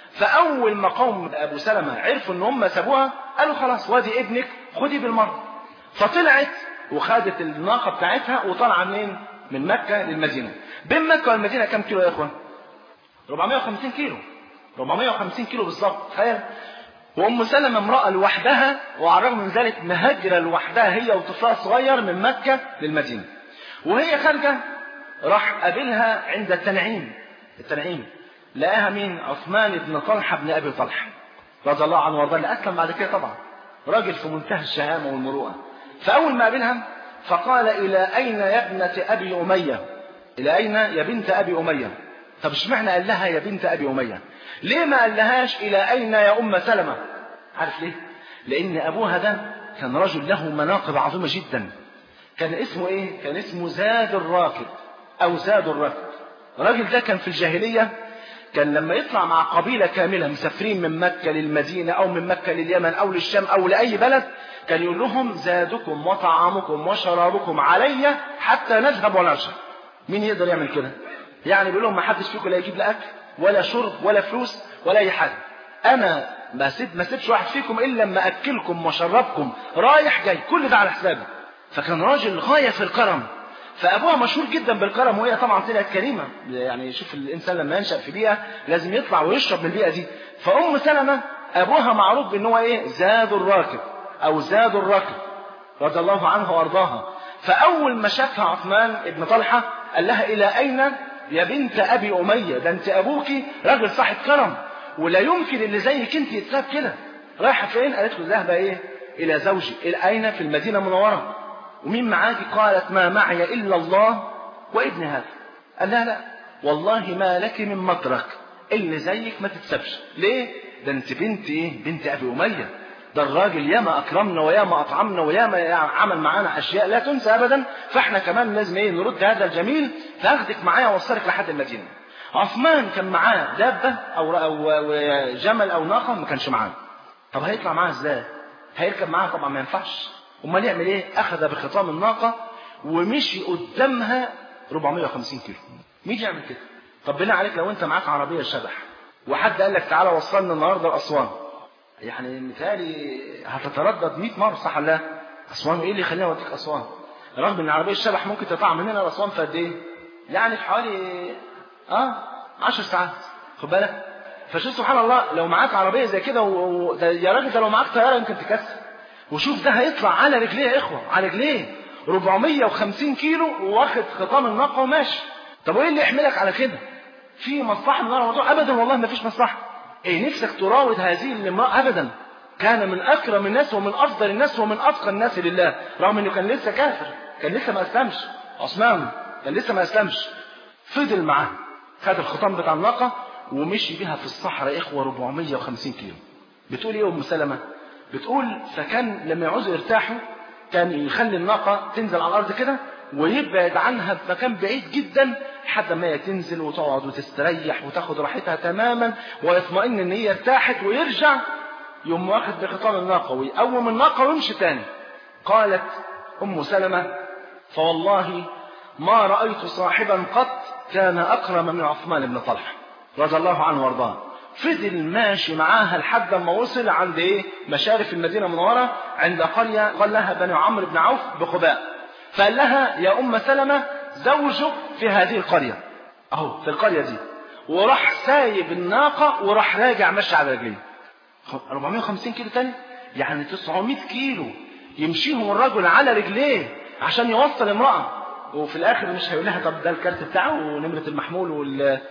فاول ما قوم ابو سلمة عرفوا ان هم سابوها قالوا خلاص وادي ابنك خدي بالمرة فطلعت وخدت الناقة بتاعتها وطالعة منين من مكة للمدينة بين مكة والمدينة كم كيلو يا اخوان 450 كيلو 450 كيلو بالظبط تخيل وام سلمة امرأة لوحدها وعلى الرغم من ذلك مهاجرة لوحدها هي وطفلها الصغير من مكة للمدينة وهي خارجة راح قابلها عند التنعيم التنعيم لقاها مين عثمان بن طلحة بن أبي طلحة رضي الله عنه وارضاه اللي أسلم بعد كده طبعا راجل في منتهى الشهامة والمروءة فأول ما قابلها فقال إلى أين يا ابنة أبي أمية إلى أين يا بنت أبي أمية طب اشمعنى قال لها يا بنت أبي أمية ليه ما قال لهاش إلى أين يا أم سلمة عارف ليه لأن أبوها ده كان رجل له مناقب عظيمة جدا كان اسمه إيه كان اسمه زاد الراكب أو زاد الراكب الراجل ده كان في الجاهلية كان لما يطلع مع قبيلة كاملة مسافرين من مكة للمدينة أو من مكة لليمن أو للشام أو لأي بلد كان يقول لهم زادكم وطعامكم وشرابكم علي حتى نذهب ونرجع مين يقدر يعمل كده يعني بيقول لهم ما حدش فيكم لا يجيب لا اكل ولا شرب ولا فلوس ولا اي حاجه انا ما سيب ما سيبش واحد فيكم الا لما اكلكم واشربكم رايح جاي كل ده على حسابي فكان راجل غايه في الكرم فابوها مشهور جدا بالكرم وهي طبعا طلعت كريمه يعني شوف الانسان لما ينشا في بيئه لازم يطلع ويشرب من البيئه دي فام سلمه ابوها معروف بان هو ايه زاد الراكب او زاد الراكب رضي الله عنها وارضاها فاول ما شافها عثمان ابن طلحه قال لها الى اين يا بنت ابي اميه ده انت ابوكي راجل صاحب كرم ولا يمكن اللي زيك انت يتساب كده رايحه فين قالت له ذهب ايه الى زوجي الى اين في المدينه المنوره ومين معاكي قالت ما معي الا الله وابن هذا قال لها لا والله ما لك من مترك اللي زيك ما تتسبش ليه ده انت بنت ايه بنت ابي اميه ده الراجل ياما اكرمنا وياما اطعمنا وياما عمل معانا اشياء لا تنسى ابدا فاحنا كمان لازم ايه نرد هذا الجميل فاخدك معايا واوصلك لحد المدينه عثمان كان معاه دابه او او جمل او ناقه ما كانش معاه طب هيطلع معاه ازاي هيركب معاها طبعا ما ينفعش امال يعمل ايه اخذ بخطام الناقه ومشي قدامها 450 كيلو مين يعمل كده طب بالله عليك لو انت معاك عربيه شبح وحد قال لك تعالى وصلنا النهارده لاسوان يعني مثالي هتتردد 100 مره صح ولا لا اسوان ايه اللي يخليني اوديك اسوان رغم ان عربيه الشبح ممكن تطلع من هنا لاسوان في قد ايه يعني في حوالي اه 10 ساعات خد بالك فشوف سبحان الله لو معاك عربيه زي كده و... و... ده يا راجل ده لو معاك طياره يمكن تكسر وشوف ده هيطلع على رجليه يا اخوه على رجليه 450 كيلو واخد خطام الناقه وماشي طب وايه اللي يحملك على كده في مصلحه من الموضوع ابدا والله ما فيش مصلحه ايه نفسك تراود هذه الامراه ابدا كان من اكرم الناس ومن افضل الناس ومن اتقى الناس لله رغم انه كان لسه كافر كان لسه ما اسلمش عثمان كان لسه ما اسلمش فضل معاه خد الخطام بتاع الناقه ومشي بيها في الصحراء اخوه 450 كيلو بتقول ايه ام سلمه بتقول فكان لما يعوزوا يرتاحوا كان يخلي الناقه تنزل على الارض كده ويبعد عنها في مكان بعيد جدا لحد ما هي تنزل وتقعد وتستريح وتاخد راحتها تماما ويطمئن ان هي ارتاحت ويرجع يوم واخد بخطام الناقه ويقوم الناقه ويمشي تاني قالت ام سلمه فوالله ما رايت صاحبا قط كان اكرم من عثمان بن طلحه رضي الله عنه وارضاه فضل ماشي معاها لحد ما وصل عند ايه مشارف المدينه المنوره عند قريه قال لها بني عمرو بن عوف بقباء فقال لها يا ام سلمه زوجك في هذه القريه اهو في القريه دي وراح سايب الناقه وراح راجع ماشي على رجليه 450 كيلو تاني يعني 900 كيلو يمشيهم الرجل على رجليه عشان يوصل امراه وفي الاخر مش هيقول لها طب ده الكارت بتاعه ونمره المحمول وال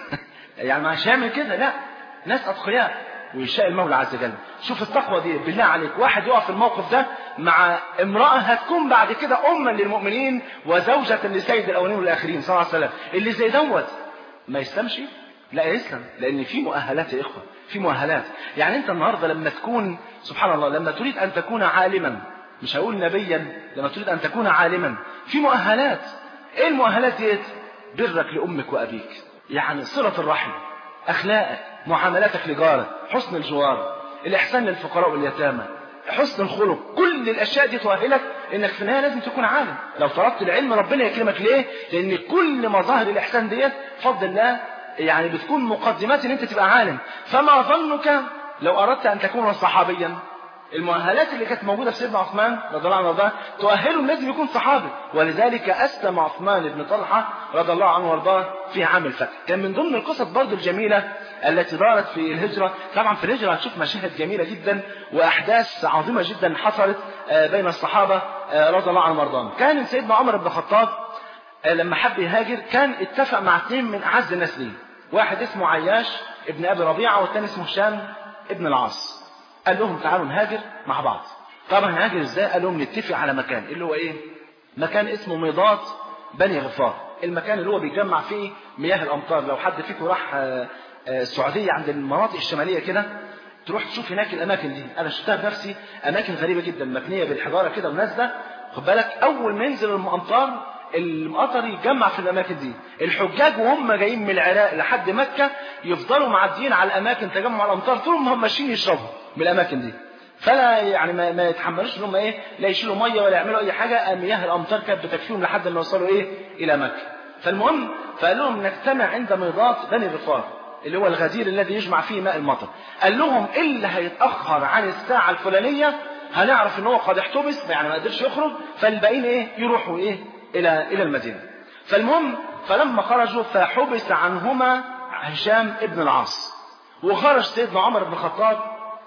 يعني مش هيعمل كده لا ناس اتقياء ويشاء المولى عز وجل شوف التقوى دي بالله عليك واحد يقف في الموقف ده مع امرأة هتكون بعد كده أما للمؤمنين وزوجة لسيد الأولين والآخرين صلى الله عليه وسلم اللي زي دوت ما يسلمش لا يسلم لأن في مؤهلات يا إخوة في مؤهلات يعني أنت النهاردة لما تكون سبحان الله لما تريد أن تكون عالما مش هقول نبيا لما تريد أن تكون عالما في مؤهلات إيه المؤهلات ديت برك لأمك وأبيك يعني صلة الرحم أخلاقك معاملاتك لجارك حسن الجوار الإحسان للفقراء واليتامى حسن الخلق كل الأشياء دي تؤهلك إنك في النهاية لازم تكون عالم لو طلبت العلم ربنا يكرمك ليه لأن كل مظاهر الإحسان ديت بفضل الله يعني بتكون مقدمات إن أنت تبقى عالم فما ظنك لو أردت أن تكون صحابيا المؤهلات اللي كانت موجوده في سيدنا عثمان رضي الله عنه وارضاه تؤهله لازم يكون صحابي ولذلك اسلم عثمان بن طلحه رضي الله عنه وارضاه في عام الفتح كان من ضمن القصص برضه الجميله التي دارت في الهجره طبعا في الهجره هتشوف مشاهد جميله جدا واحداث عظيمه جدا حصلت بين الصحابه رضي الله عنهم وارضاهم كان سيدنا عمر بن الخطاب لما حب يهاجر كان اتفق مع اثنين من اعز الناس ليه واحد اسمه عياش ابن ابي ربيعه والثاني اسمه هشام ابن العاص قال لهم تعالوا نهاجر مع بعض طبعا هنهاجر ازاي قال لهم نتفق على مكان اللي هو ايه مكان اسمه ميضات بني غفار المكان اللي هو بيجمع فيه مياه الامطار لو حد فيكم راح السعوديه عند المناطق الشماليه كده تروح تشوف هناك الاماكن دي انا شفتها بنفسي اماكن غريبه جدا مبنيه بالحجاره كده ونازله خد بالك اول ما ينزل الامطار المطر يتجمع في الاماكن دي الحجاج وهم جايين من العراق لحد مكه يفضلوا معديين على الاماكن تجمع الامطار طول ما هم ماشيين يشربوا من الاماكن دي فلا يعني ما, ما يتحملوش ان هم ايه لا يشيلوا ميه ولا يعملوا اي حاجه مياه الامطار كانت بتكفيهم لحد ما يوصلوا ايه الى مكه فالمهم فقال لهم نجتمع عند ميضات بني غفار اللي هو الغزير الذي يجمع فيه ماء المطر قال لهم اللي هيتاخر عن الساعه الفلانيه هنعرف ان هو قد احتبس يعني ما قدرش يخرج فالباقيين ايه يروحوا ايه الى الى المدينه فالمهم فلما خرجوا فحبس عنهما هشام ابن العاص وخرج سيدنا عمر بن الخطاب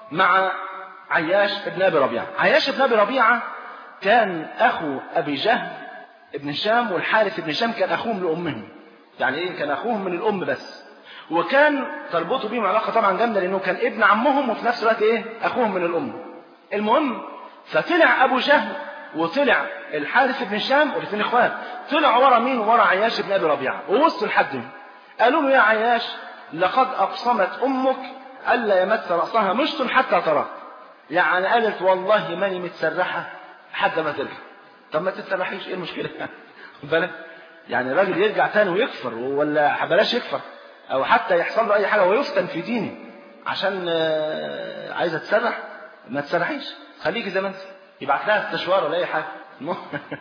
مع عياش ابن ابي ربيعه عياش ابن ابي ربيعه كان اخو ابي جهل ابن هشام والحارث ابن هشام كان اخوهم لامهم يعني ايه كان اخوهم من الام بس وكان تربطه بيهم علاقه طبعا جامده لانه كان ابن عمهم وفي نفس الوقت ايه اخوهم من الام المهم فطلع ابو جهل وطلع الحارث بن هشام والاثنين اخوات طلع ورا مين ورا عياش بن ابي ربيعه ووصلوا لحد قالوا له يا عياش لقد اقسمت امك الا يمس راسها مشط حتى تراك يعني قالت والله ماني متسرحه لحد ما ترجع طب ما تتسرحيش ايه المشكله بالك يعني الراجل يرجع تاني ويكفر ولا بلاش يكفر او حتى يحصل له اي حاجه ويفتن في دينه عشان عايزه تسرح ما تسرحيش خليكي زي ما انت يبعت لها استشوار ولا اي حاجه المهم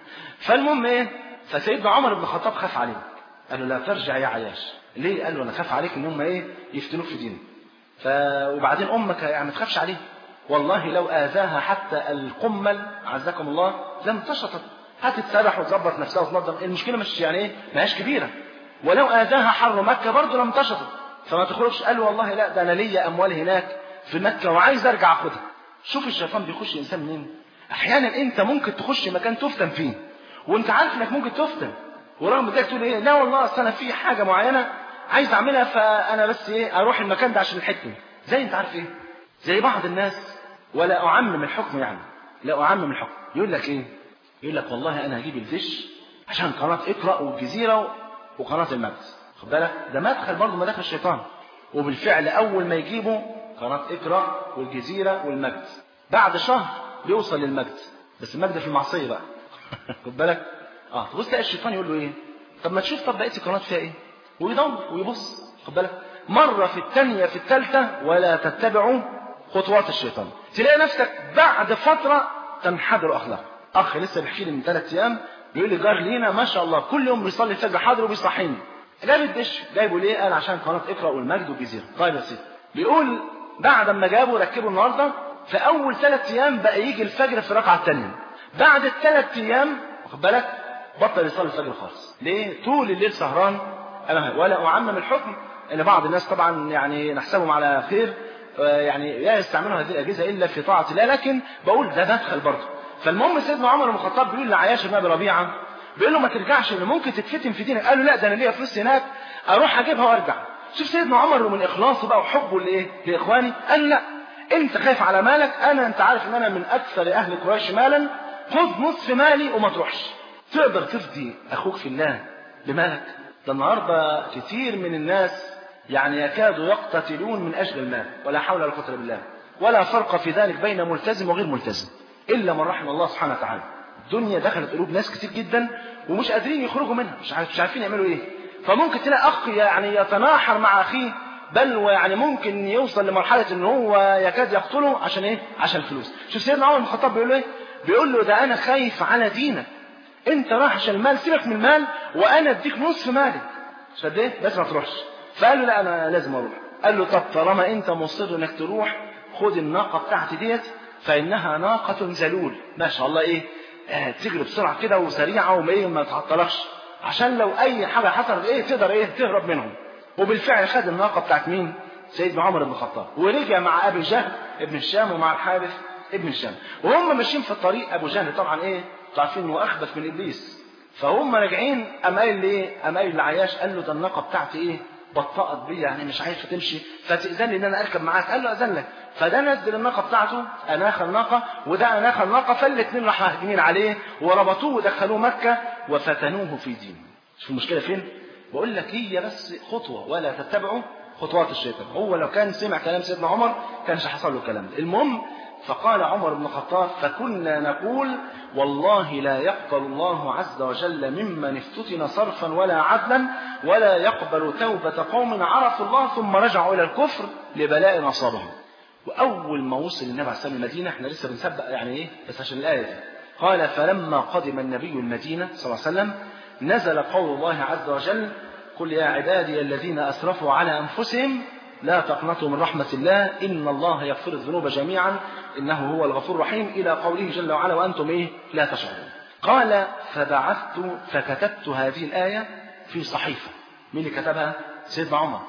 فالمهم ايه فسيدنا عمر بن الخطاب خاف عليه قال له لا ترجع يا عياش ليه قال له انا خاف عليك ان هم ايه يفتنوك في دينك ف... وبعدين امك يعني ما تخافش عليه والله لو اذاها حتى القمل عزكم الله لم تشطت هتتسرح وتظبط نفسها وتنظم المشكله مش يعني ايه ما هيش كبيره ولو اذاها حر مكه برضه لم تشطت فما تخرجش قال له والله لا ده انا ليا اموال هناك في مكه وعايز ارجع اخدها شوف الشيطان بيخش انسان منين احيانا انت ممكن تخش مكان تفتن فيه وانت عارف انك ممكن تفتن ورغم ذلك تقول ايه لا والله اصل انا في حاجه معينه عايز اعملها فانا بس ايه اروح المكان ده عشان الحته زي انت عارف ايه زي بعض الناس ولا اعمم الحكم يعني لا اعمم الحكم يقول لك ايه يقول لك والله انا هجيب الدش عشان قناه اقرا والجزيره وقناه المجد خد بالك ده مدخل برضه مداخل الشيطان وبالفعل اول ما يجيبه قناه اقرا والجزيره والمجد بعد شهر بيوصل للمجد بس المجد في المعصيه بقى خد بالك اه تبص تلاقي الشيطان يقول له ايه طب ما تشوف طب بقيه القناه فيها ايه ويدور ويبص خد بالك مره في الثانيه في الثالثه ولا تتبعوا خطوات الشيطان تلاقي نفسك بعد فتره تنحدر اخلاق اخ لسه بيحكي لي من ثلاث ايام بيقول لي جار لينا ما شاء الله كل يوم بيصلي الفجر حاضر وبيصحيني جاب الدش جايبه ليه قال عشان قناه اقرا والمجد والجزيره طيب يا سيدي بيقول بعد ما جابه ركبه النهارده في اول ثلاث ايام بقى يجي الفجر في الركعه الثانيه بعد الثلاث ايام واخد بالك بطل يصلي الفجر خالص ليه طول الليل سهران أنا ولا اعمم الحكم ان بعض الناس طبعا يعني نحسبهم على خير يعني لا يستعملوا هذه الاجهزه الا في طاعه الله لكن بقول ده مدخل برضه فالمهم سيدنا عمر بن الخطاب بيقول لعياش بن ابي ربيعه بيقول له ما ترجعش ان ممكن تتفتن في دينك قال له لا ده انا ليا فلوس هناك اروح اجيبها وارجع شوف سيدنا عمر من اخلاصه بقى وحبه لايه لاخواني قال له لا انت خايف على مالك انا انت عارف ان انا من اكثر اهل قريش مالا خذ نصف مالي وما تروحش تقدر تفدي اخوك في الله بمالك ده النهارده كتير من الناس يعني يكادوا يقتتلون من اجل المال ولا حول ولا قوه الا بالله ولا فرق في ذلك بين ملتزم وغير ملتزم الا من رحم الله سبحانه وتعالى الدنيا دخلت قلوب ناس كتير جدا ومش قادرين يخرجوا منها مش عارف مش عارفين يعملوا ايه فممكن تلاقي اخ يعني يتناحر مع اخيه بل ويعني ممكن يوصل لمرحله ان هو يكاد يقتله عشان ايه عشان الفلوس شوف سيدنا عمر بن الخطاب بيقول له ايه بيقول له ده انا خايف على دينك انت رايح عشان المال سيبك من المال وانا اديك نصف مالك مش قد ايه بس ما تروحش فقال له لا انا لازم اروح قال له طب طالما انت مصر انك تروح خد الناقه بتاعتي ديت فانها ناقه ذلول ما شاء الله ايه آه تجري بسرعه كده وسريعه وما ايه ما تعطلكش عشان لو اي حاجه حصلت ايه تقدر ايه تهرب منهم وبالفعل خد الناقه بتاعت مين سيدنا عمر بن الخطاب ورجع مع ابي جهل ابن الشام ومع الحارث ابن الشام وهم ماشيين في الطريق ابو جهل طبعا ايه عارفين انه اخبث من ابليس فهم راجعين قام قايل ليه قام قايل لعياش قال له ده الناقه بتاعتي ايه بطأت بيا يعني مش عارفه تمشي فتأذن لي ان انا اركب معاك قال له اذن لك فده نزل الناقه بتاعته اناخ الناقه وده اناخ الناقه فالاثنين راحوا هاجمين عليه وربطوه ودخلوه مكه وفتنوه في دينه شوف المشكله فين بقول لك هي بس خطوه ولا تتبعوا خطوات الشيطان هو لو كان سمع كلام سيدنا عمر كانش حصل له الكلام ده المهم فقال عمر بن الخطاب فكنا نقول والله لا يقبل الله عز وجل ممن افتتن صرفا ولا عدلا ولا يقبل توبة قوم عرفوا الله ثم رجعوا إلى الكفر لبلاء أصابهم وأول ما وصل النبي عليه الصلاة المدينة احنا لسه بنسبق يعني إيه بس عشان الآية دي قال فلما قدم النبي المدينة صلى الله عليه وسلم نزل قول الله عز وجل قل يا عبادي الذين أسرفوا على أنفسهم لا تقنطوا من رحمة الله إن الله يغفر الذنوب جميعا إنه هو الغفور الرحيم إلى قوله جل وعلا وأنتم إيه لا تشعرون قال فبعثت فكتبت هذه الآية في صحيفة مين اللي كتبها سيدنا عمر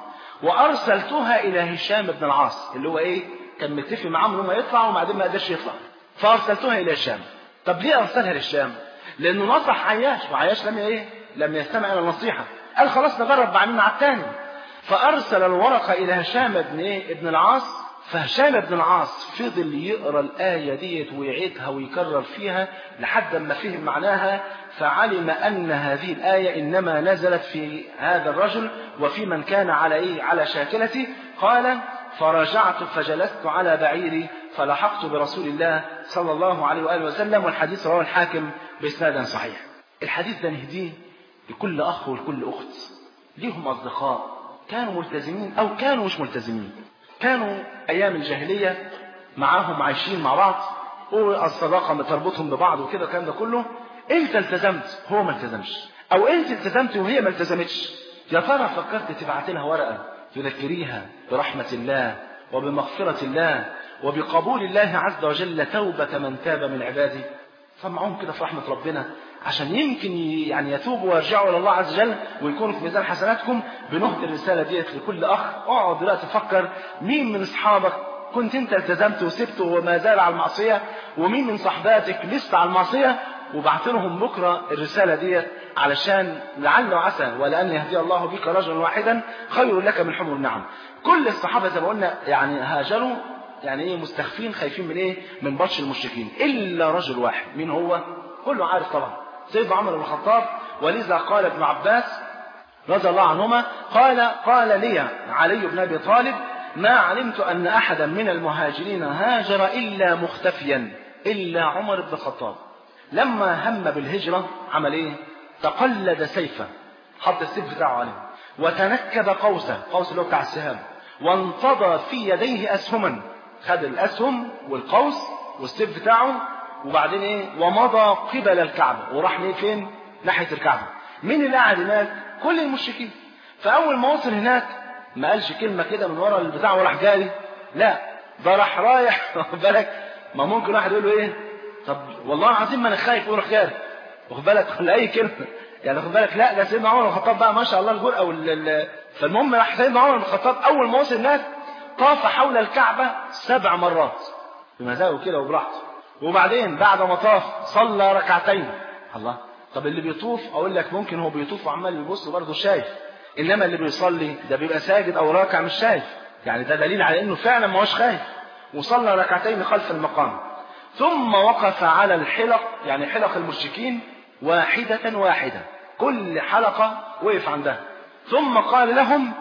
وأرسلتها إلى هشام بن العاص اللي هو إيه كان متفق معاهم إن هم يطلعوا وبعدين ما قدرش يطلع فأرسلتها إلى هشام طب ليه أرسلها لهشام لأنه نصح عياش وعياش لم إيه لم يستمع إلى النصيحة قال خلاص نجرب بعدين على الثاني فأرسل الورقة إلى هشام بن إيه؟ ابن العاص فهشام بن العاص فضل يقرا الآية ديت ويعيدها ويكرر فيها لحد ما فهم معناها فعلم أن هذه الآية إنما نزلت في هذا الرجل وفي من كان على إيه على شاكلته قال فرجعت فجلست على بعيري فلحقت برسول الله صلى الله عليه وآله وسلم والحديث رواه الحاكم بإسناد صحيح الحديث ده نهديه لكل أخ ولكل أخت ليهم أصدقاء كانوا ملتزمين أو كانوا مش ملتزمين كانوا أيام الجاهلية معاهم عايشين مع بعض والصداقة بتربطهم ببعض وكده الكلام ده كله انت التزمت هو ما التزمش او انت التزمت وهي ما التزمتش يا ترى فكرت تبعت لها ورقة تذكريها برحمة الله وبمغفرة الله وبقبول الله عز وجل توبة من تاب من عباده سمعوهم كده في رحمة ربنا عشان يمكن يعني يتوبوا ويرجعوا إلى الله عز وجل ويكونوا في ميزان حسناتكم بنهد الرسالة ديت لكل أخ اقعد دلوقتي فكر مين من أصحابك كنت أنت التزمت وسبته وما زال على المعصية ومين من صحباتك لسه على المعصية وبعت لهم بكرة الرسالة ديت علشان لعل وعسى ولأن يهدي الله بك رجلا واحدا خير لك من حمر النعم كل الصحابة زي ما قلنا يعني هاجروا يعني ايه مستخفين خايفين من ايه من بطش المشركين الا رجل واحد مين هو كله عارف طبعا سيدنا عمر بن الخطاب ولذا قال ابن عباس رضي الله عنهما قال قال لي علي بن ابي طالب ما علمت ان احدا من المهاجرين هاجر الا مختفيا الا عمر بن الخطاب لما هم بالهجره عمل ايه تقلد سيفه حط السيف بتاعه عليه وتنكب قوسه قوس اللي هو بتاع السهام وانتضى في يديه اسهما خد الاسهم والقوس والسيف بتاعه وبعدين ايه ومضى قبل الكعبه وراح ليه فين ناحيه الكعبه مين اللي قاعد هناك كل المشركين فاول ما وصل هناك ما قالش كلمه كده من ورا البتاع وراح جاري لا ده راح رايح واخد بالك ما ممكن واحد يقول له ايه طب والله العظيم ما انا خايف ويروح جاري واخد بالك ولا اي كلمه يعني واخد بالك لا ده سيدنا عمر بن الخطاب بقى ما شاء الله الجرأه وال فالمهم راح سيدنا عمر بن الخطاب اول ما وصل هناك طاف حول الكعبة سبع مرات بمزاجه كده وبراحته وبعدين بعد ما طاف صلى ركعتين الله طب اللي بيطوف اقول لك ممكن هو بيطوف وعمال يبص برضه شايف انما اللي بيصلي ده بيبقى ساجد او راكع مش شايف يعني ده دليل على انه فعلا ما هوش خايف وصلى ركعتين خلف المقام ثم وقف على الحلق يعني حلق المشركين واحدة واحدة كل حلقة وقف عندها ثم قال لهم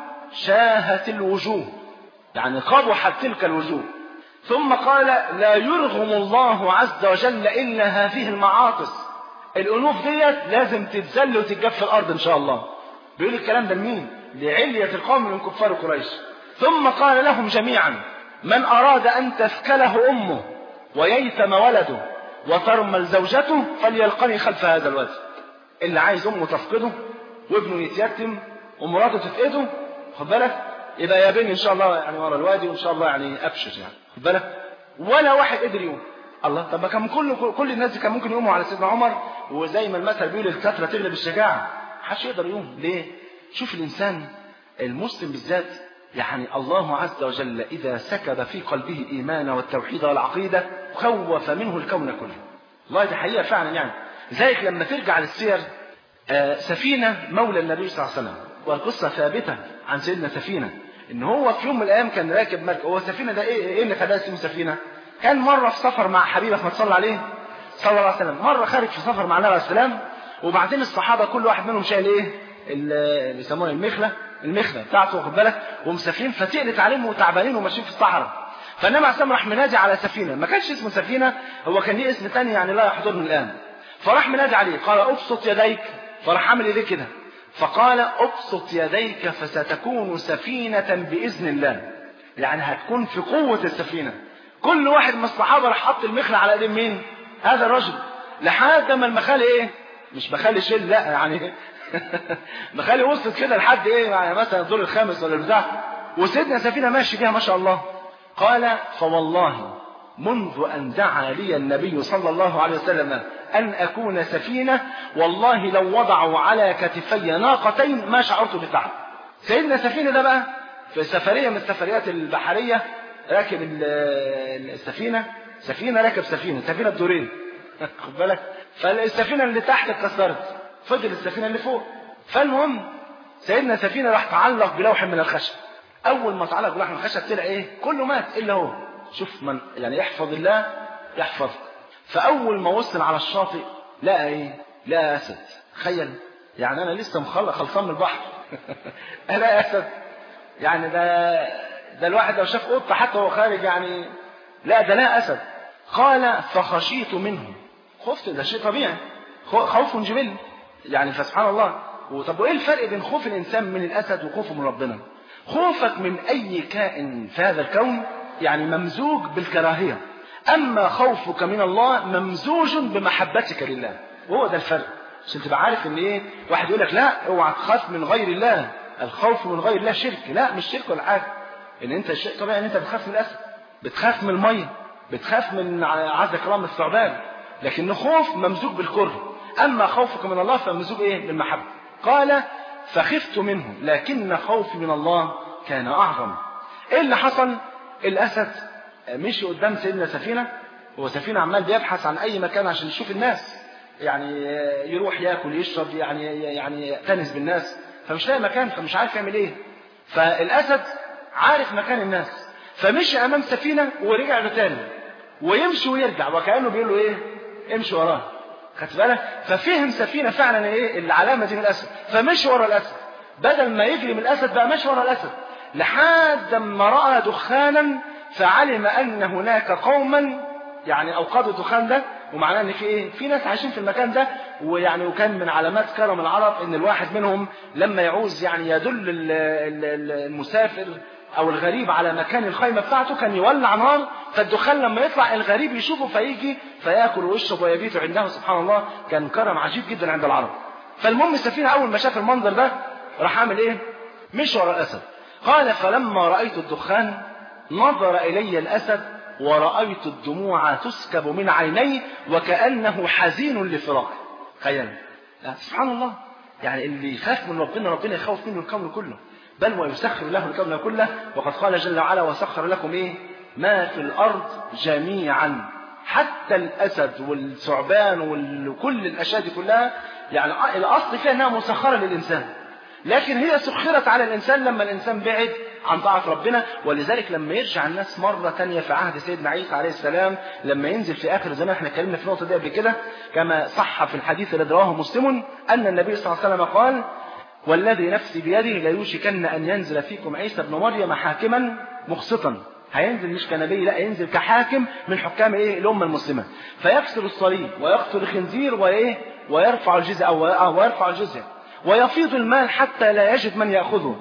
شاهت الوجوه يعني قبحت تلك الوجوه ثم قال لا يرغم الله عز وجل إلا هذه المعاطس الأنوف ديت لازم تتذل وتتجف في الأرض إن شاء الله بيقول الكلام ده لمين لعلية القوم من كفار قريش ثم قال لهم جميعا من أراد أن تثكله أمه وييتم ولده وترمل زوجته فليلقني خلف هذا الوجه اللي عايز أمه تفقده وابنه يتيتم ومراته تفقده خد بالك يبقى يا بني ان شاء الله يعني ورا الوادي وان شاء الله يعني ابشر يعني خد بالك ولا واحد قدر يقوم الله طب ما كان كل كل الناس كان ممكن يقوموا على سيدنا عمر وزي ما المثل بيقول الكثره تغلب الشجاعه محدش يقدر يقوم ليه شوف الانسان المسلم بالذات يعني الله عز وجل اذا سكب في قلبه الايمان والتوحيد والعقيده خوف منه الكون كله والله دي حقيقه فعلا يعني زيك لما ترجع للسير آه سفينه مولى النبي صلى الله عليه وسلم والقصه ثابته عن سيدنا سفينه ان هو في يوم من الايام كان راكب مركب هو سفينه ده ايه ايه اللي خلاها اسمه سفينه كان مره في سفر مع حبيبك ما تصلى عليه صلى الله عليه وسلم مره خارج في سفر مع النبي عليه السلام وبعدين الصحابه كل واحد منهم شايل ايه اللي بيسموها المخله المخله بتاعته واخد بالك ومسافرين فتقلت عليهم وتعبانين وماشيين في الصحراء فالنبي عليه السلام راح منادي على سفينه ما كانش اسمه سفينه هو كان ليه اسم ثاني يعني لا يحضرني الان فراح منادي عليه قال ابسط يديك فراح عامل ايديه كده فقال ابسط يديك فستكون سفينة بإذن الله يعني هتكون في قوة السفينة كل واحد من الصحابة راح حط المخلة على ايدين مين هذا الرجل لحد ما المخالي ايه مش مخالي شيل لا يعني مخالي وصلت كده لحد ايه يعني مثلا الدور الخامس ولا البتاع وسيدنا سفينة ماشي بيها ما شاء الله قال فوالله منذ أن دعا لي النبي صلى الله عليه وسلم أن أكون سفينة والله لو وضعوا على كتفي ناقتين ما شعرت بتعب سيدنا سفينة ده بقى في سفرية من السفريات البحرية راكب السفينة سفينة راكب سفينة سفينة بدورين خد بالك فالسفينة اللي تحت اتكسرت فضل السفينة اللي فوق فالمهم سيدنا سفينة راح تعلق بلوح من الخشب أول ما تعلق بلوح من الخشب طلع إيه كله مات إلا هو شوف من يعني يحفظ الله يحفظك فأول ما وصل على الشاطئ لقى إيه؟ لقى أسد تخيل يعني أنا لسه مخلص خلصان من البحر ألاقي أسد يعني ده ده الواحد لو شاف قطة حتى وهو خارج يعني لا ده لا أسد قال فخشيت منه خفت ده شيء طبيعي خوف جبلي يعني فسبحان الله طب وايه الفرق بين خوف الانسان من الاسد وخوفه من ربنا خوفك من اي كائن في هذا الكون يعني ممزوج بالكراهيه أما خوفك من الله ممزوج بمحبتك لله وهو ده الفرق عشان تبقى عارف ان ايه واحد يقول لك لا اوعى تخاف من غير الله الخوف من غير الله شرك لا مش شرك ولا حاجه ان انت الشيء طبيعي ان انت بتخاف من الاسد بتخاف من الميه بتخاف من عزك الله من الثعبان لكن خوف ممزوج بالكره اما خوفك من الله فممزوج ايه بالمحبه قال فخفت منه لكن خوفي من الله كان اعظم ايه اللي حصل الاسد مشي قدام سيدنا سفينه هو سفينه عمال بيبحث عن اي مكان عشان يشوف الناس يعني يروح ياكل يشرب يعني يعني يأتنس بالناس فمش لاقي مكان فمش عارف يعمل ايه فالاسد عارف مكان الناس فمشي امام سفينه ورجع له تاني ويمشي ويرجع وكانه بيقول له ايه امشي وراه خدت بالك ففهم سفينه فعلا ايه العلامه دي من الاسد فمشي ورا الاسد بدل ما يجري من الاسد بقى مشي ورا الاسد لحد ما راى دخانا فعلم ان هناك قوما يعني اوقدوا الدخان ده ومعناه ان في ايه في ناس عايشين في المكان ده ويعني وكان من علامات كرم العرب ان الواحد منهم لما يعوز يعني يدل المسافر او الغريب على مكان الخيمه بتاعته كان يولع نار فالدخان لما يطلع الغريب يشوفه فيجي فياكل ويشرب ويبيت عنده سبحان الله كان كرم عجيب جدا عند العرب فالمهم السفينه اول ما شاف المنظر ده راح عامل ايه مش ورا الاسد قال فلما رايت الدخان نظر الي الاسد ورأيت الدموع تسكب من عينيه وكأنه حزين لفراقه تخيل سبحان الله يعني اللي يخاف من ربنا ربنا يخوف منه الكون كله بل ويسخر له الكون كله وقد قال جل وعلا وسخر لكم ايه ما في الارض جميعا حتى الاسد والثعبان وكل الاشياء دي كلها يعني الاصل فيها انها مسخره للانسان لكن هي سخرت على الانسان لما الانسان بعد عن طاعة ربنا ولذلك لما يرجع الناس مرة تانية في عهد سيدنا عيسى عليه السلام لما ينزل في آخر زمان احنا اتكلمنا في النقطة دي قبل كده كما صح في الحديث الذي رواه مسلم أن النبي صلى الله عليه وسلم قال والذي نفسي بيده ليوشكن أن ينزل فيكم عيسى ابن مريم حاكما مقسطا هينزل مش كنبي لا ينزل كحاكم من حكام ايه الأمة المسلمة فيكسر الصليب ويقتل الخنزير وايه ويرفع الجزية أو ويرفع الجزية ويفيض المال حتى لا يجد من يأخذه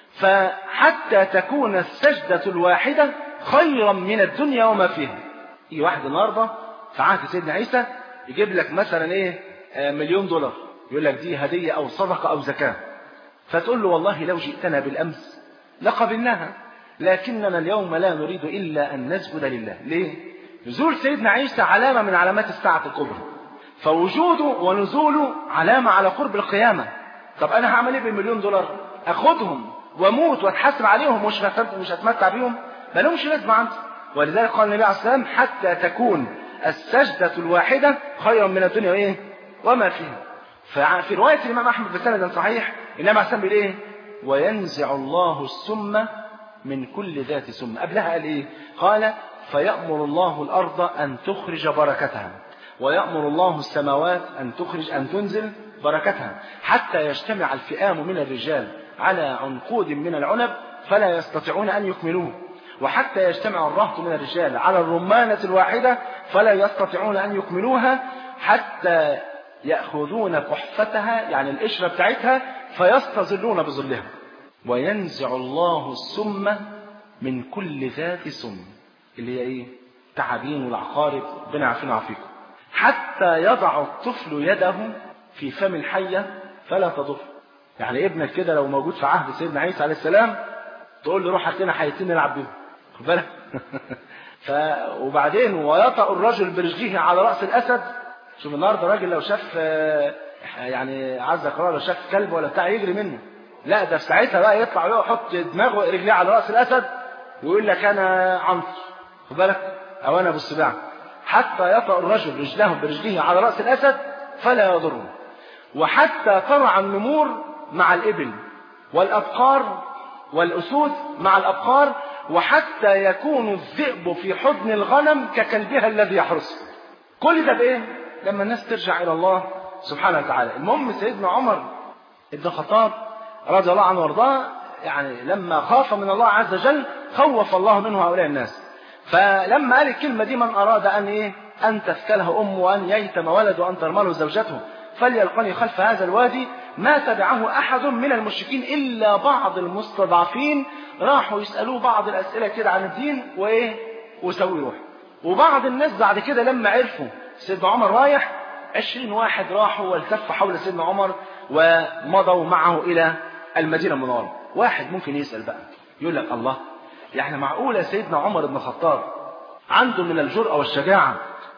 فحتى تكون السجدة الواحدة خيرا من الدنيا وما فيها يجي واحد النهارده في عهد سيدنا عيسى يجيب لك مثلا ايه مليون دولار يقول لك دي هدية أو صدقة أو زكاة فتقول له والله لو جئتنا بالأمس لقبلناها لكننا اليوم لا نريد إلا أن نسجد لله ليه؟ نزول سيدنا عيسى علامة من علامات الساعة الكبرى فوجوده ونزوله علامة على قرب القيامة طب أنا هعمل إيه بالمليون دولار؟ أخدهم واموت واتحاسب عليهم مش مش هتمتع بيهم ما لهمش لازمه عندي ولذلك قال النبي عليه الصلاه والسلام حتى تكون السجدة الواحدة خيرا من الدنيا وايه؟ وما فيها. ففي رواية الإمام أحمد بسند صحيح النبي عليه الصلاة والسلام إيه؟ وينزع الله السم من كل ذات سم قبلها قال إيه؟ قال فيأمر الله الأرض أن تخرج بركتها ويأمر الله السماوات أن تخرج أن تنزل بركتها حتى يجتمع الفئام من الرجال على عنقود من العنب فلا يستطيعون أن يكملوه وحتى يجتمع الرهط من الرجال على الرمانة الواحدة فلا يستطيعون أن يكملوها حتى يأخذون قحفتها يعني القشرة بتاعتها فيستظلون بظلها وينزع الله السم من كل ذات سم اللي هي ايه تعابين والعقارب ربنا عارفين وعافيكم حتى يضع الطفل يده في فم الحية فلا تضر يعني ابنك كده لو موجود في عهد سيدنا عيسى عليه السلام تقول له روح هات لنا حيتين نلعب بيهم خد بالك ف وبعدين ويطأ الرجل برجله على رأس الأسد شوف النهارده راجل لو شاف يعني عزك الله لو شاف كلب ولا بتاع يجري منه لا ده في ساعتها بقى يطلع ويحط دماغه رجليه على رأس الأسد ويقول لك أنا عنصر خد بالك أو أنا أبو السباع حتى يطأ الرجل رجله برجله على رأس الأسد فلا يضره وحتى ترعى النمور مع الإبل والأبقار والأسود مع الأبقار وحتى يكون الذئب في حضن الغنم ككلبها الذي يحرسه كل ده بإيه؟ لما الناس ترجع إلى الله سبحانه وتعالى المهم سيدنا عمر ابن الخطاب رضي الله عنه وارضاه يعني لما خاف من الله عز وجل خوف الله منه هؤلاء الناس فلما قال الكلمة دي من أراد أن إيه أن تثكله أمه وأن ييتم ولد وأن ترمله زوجته فليلقني خلف هذا الوادي ما تبعه أحد من المشركين إلا بعض المستضعفين راحوا يسألوه بعض الأسئلة كده عن الدين وإيه وسوي روح وبعض الناس بعد كده لما عرفوا سيدنا عمر رايح عشرين واحد راحوا والتفوا حول سيدنا عمر ومضوا معه إلى المدينة المنورة واحد ممكن يسأل بقى يقول لك الله يعني معقولة سيدنا عمر بن الخطاب عنده من الجرأة والشجاعة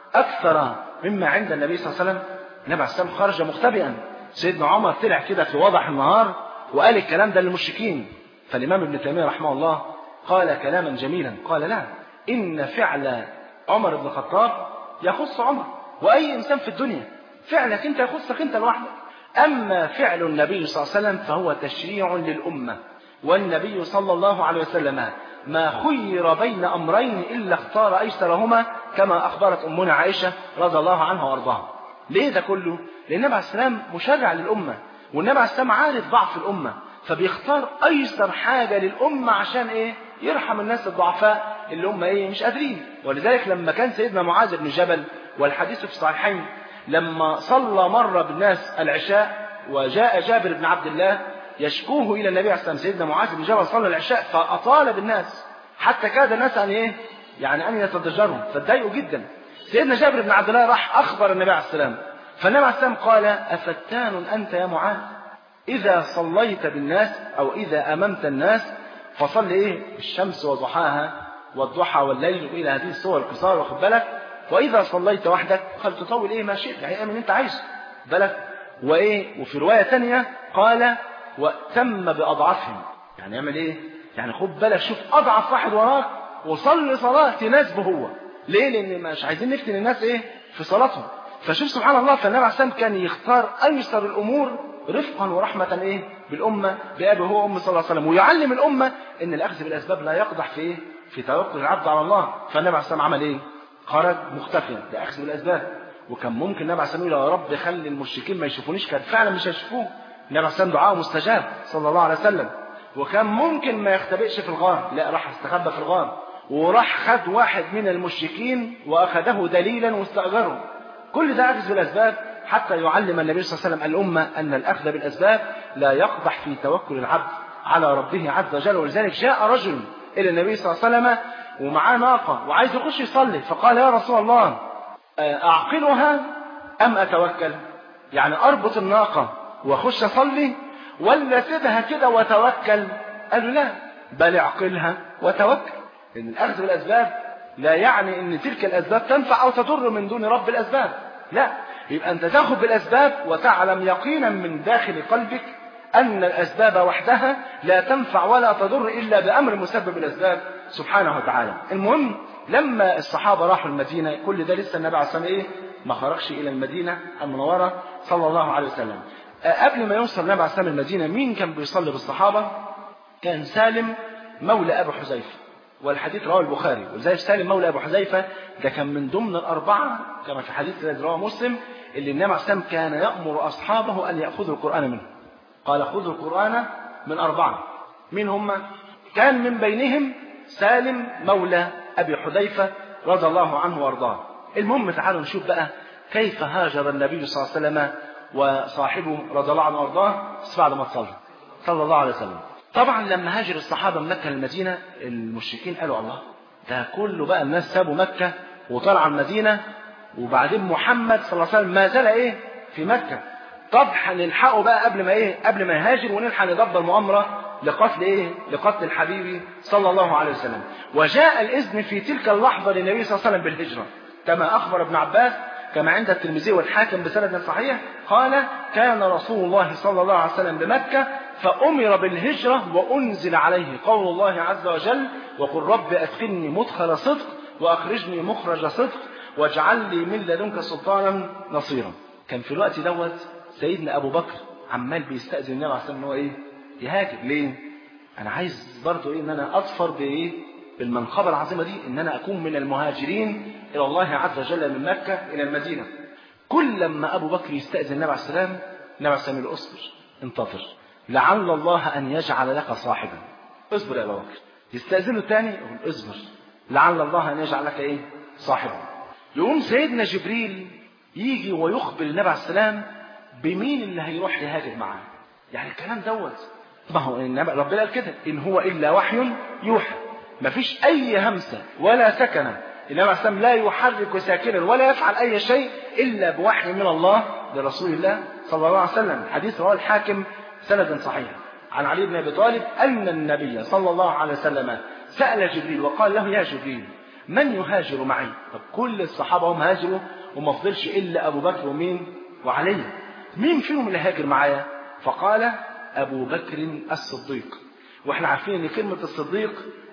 أكثر مما عند النبي صلى الله عليه وسلم النبي عليه السلام خرج مختبئا سيدنا عمر طلع كده في وضح النهار وقال الكلام ده للمشركين فالإمام ابن تيمية رحمه الله قال كلاما جميلا قال لا إن فعل عمر بن الخطاب يخص عمر وأي إنسان في الدنيا فعلك أنت يخصك أنت لوحدك أما فعل النبي صلى الله عليه وسلم فهو تشريع للأمة والنبي صلى الله عليه وسلم ما خير بين أمرين إلا اختار أيسرهما كما أخبرت أمنا عائشة رضي الله عنها وأرضاها ليه ده كله؟ لأن النبي عليه السلام مشرع للأمة والنبي عليه السلام عارف ضعف الأمة فبيختار أيسر حاجة للأمة عشان إيه؟ يرحم الناس الضعفاء اللي هم إيه؟ مش قادرين ولذلك لما كان سيدنا معاذ بن جبل والحديث في الصحيحين لما صلى مرة بالناس العشاء وجاء جابر بن عبد الله يشكوه إلى النبي عليه الصلاة والسلام سيدنا معاذ بن جبل صلى العشاء فأطال بالناس حتى كاد الناس أن إيه؟ يعني أن يتضجروا فاتضايقوا جدا سيدنا جابر بن عبد الله راح أخبر النبي عليه السلام فالنبي عليه السلام قال أفتان أنت يا معاذ إذا صليت بالناس أو إذا أممت الناس فصل إيه الشمس وضحاها والضحى والليل إلى هذه الصور القصار واخد بالك وإذا صليت وحدك قال تطول إيه ما شئت يعني اعمل أنت عايزه بالك وإيه وفي رواية ثانية قال وتم بأضعافهم يعني اعمل إيه يعني خد بالك شوف أضعف واحد وراك وصلي صلاة تناسبه هو ليه لأن مش عايزين نفتن الناس إيه في صلاتهم فشوف سبحان الله فالنبي عليه السلام كان يختار أيسر الأمور رفقا ورحمة إيه بالأمة بأبي هو أم صلى الله عليه وسلم ويعلم الأمة إن الأخذ بالأسباب لا يقدح في إيه في توكل العبد على الله فالنبي عليه السلام عمل إيه خرج مختفيا لأخذ بالأسباب وكان ممكن النبي عليه السلام يقول يا رب خلي المشركين ما يشوفونيش كان فعلا مش هيشوفوه النبي عليه السلام دعاءه مستجاب صلى الله عليه وسلم وكان ممكن ما يختبئش في الغار لا راح استخبى في الغار وراح خد واحد من المشركين وأخذه دليلا واستأجره كل ده أخذ بالأسباب حتى يعلم النبي صلى الله عليه وسلم الأمة أن الأخذ بالأسباب لا يقدح في توكل العبد على ربه عز وجل ولذلك جاء رجل إلى النبي صلى الله عليه وسلم ومعاه ناقة وعايز يخش يصلي فقال يا رسول الله أعقلها أم أتوكل يعني أربط الناقة وأخش أصلي ولا سيبها كده وتوكل قال له لا بل اعقلها وتوكل إن الأخذ بالأسباب لا يعني أن تلك الأسباب تنفع أو تضر من دون رب الأسباب لا يبقى أنت تاخذ بالأسباب وتعلم يقينا من داخل قلبك أن الأسباب وحدها لا تنفع ولا تضر إلا بأمر مسبب الأسباب سبحانه وتعالى المهم لما الصحابة راحوا المدينة كل ده لسه النبي عليه الصلاة والسلام إيه ما خرجش إلى المدينة المنورة صلى الله عليه وسلم قبل ما يوصل النبي عليه الصلاة والسلام المدينة مين كان بيصلي بالصحابة كان سالم مولى أبو حذيفة والحديث رواه البخاري ولذلك سالم مولى أبو حذيفة ده كان من ضمن الأربعة كما في حديث الذي رواه مسلم اللي النبي عليه الصلاة كان يأمر أصحابه أن يأخذوا القرآن منه قال خذوا القرآن من أربعة مين هم كان من بينهم سالم مولى أبي حذيفة رضي الله عنه وارضاه المهم تعالوا نشوف بقى كيف هاجر النبي صلى الله عليه وسلم وصاحبه رضي الله عنه وارضاه بس بعد ما تصلى صلى الله عليه وسلم طبعا لما هاجر الصحابة من مكة للمدينة المشركين قالوا الله ده كله بقى الناس سابوا مكة وطلعوا المدينة وبعدين محمد صلى الله عليه وسلم ما زال ايه في مكة طب هنلحقه بقى قبل ما ايه قبل ما يهاجر ونلحق ندبر مؤامرة لقتل ايه لقتل الحبيب صلى الله عليه وسلم وجاء الاذن في تلك اللحظة للنبي صلى الله عليه وسلم بالهجرة كما اخبر ابن عباس كما عند الترمذي والحاكم بسند صحيح قال كان رسول الله صلى الله عليه وسلم بمكة فأمر بالهجرة وأنزل عليه قول الله عز وجل وقل رب أدخلني مدخل صدق وأخرجني مخرج صدق واجعل لي من لدنك سلطانا نصيرا كان في الوقت دوت سيدنا أبو بكر عمال بيستأذن النبي عليه الصلاة ان هو إيه يهاجر ليه أنا عايز برضه إيه إن أنا أظفر بإيه بالمنقبة العظيمة دي إن أنا أكون من المهاجرين إلى الله عز وجل من مكة إلى المدينة كل لما أبو بكر يستأذن النبي عليه السلام النبي عليه السلام يقول اصبر انتظر لعل الله أن يجعل لك صاحبا اصبر يا أبو بكر يستأذنه تاني يقول اصبر لعل الله أن يجعل لك إيه صاحبا يقوم سيدنا جبريل يجي ويخبر النبي عليه السلام بمين اللي هيروح يهاجر معاه يعني الكلام دوت ما هو النبي ربنا قال كده إن هو إلا وحي يوحى مفيش أي همسة ولا سكنة النبي عليه السلام لا يحرك ساكنا ولا يفعل أي شيء إلا بوحي من الله لرسول الله صلى الله عليه وسلم حديث رواه الحاكم سندا صحيح عن علي بن أبي طالب أن النبي صلى الله عليه وسلم سأل جبريل وقال له يا جبريل من يهاجر معي طب كل الصحابة هم هاجروا وما فضلش إلا أبو بكر ومين وعلي مين فيهم اللي هاجر معايا فقال أبو بكر الصديق واحنا عارفين ان كلمة الصديق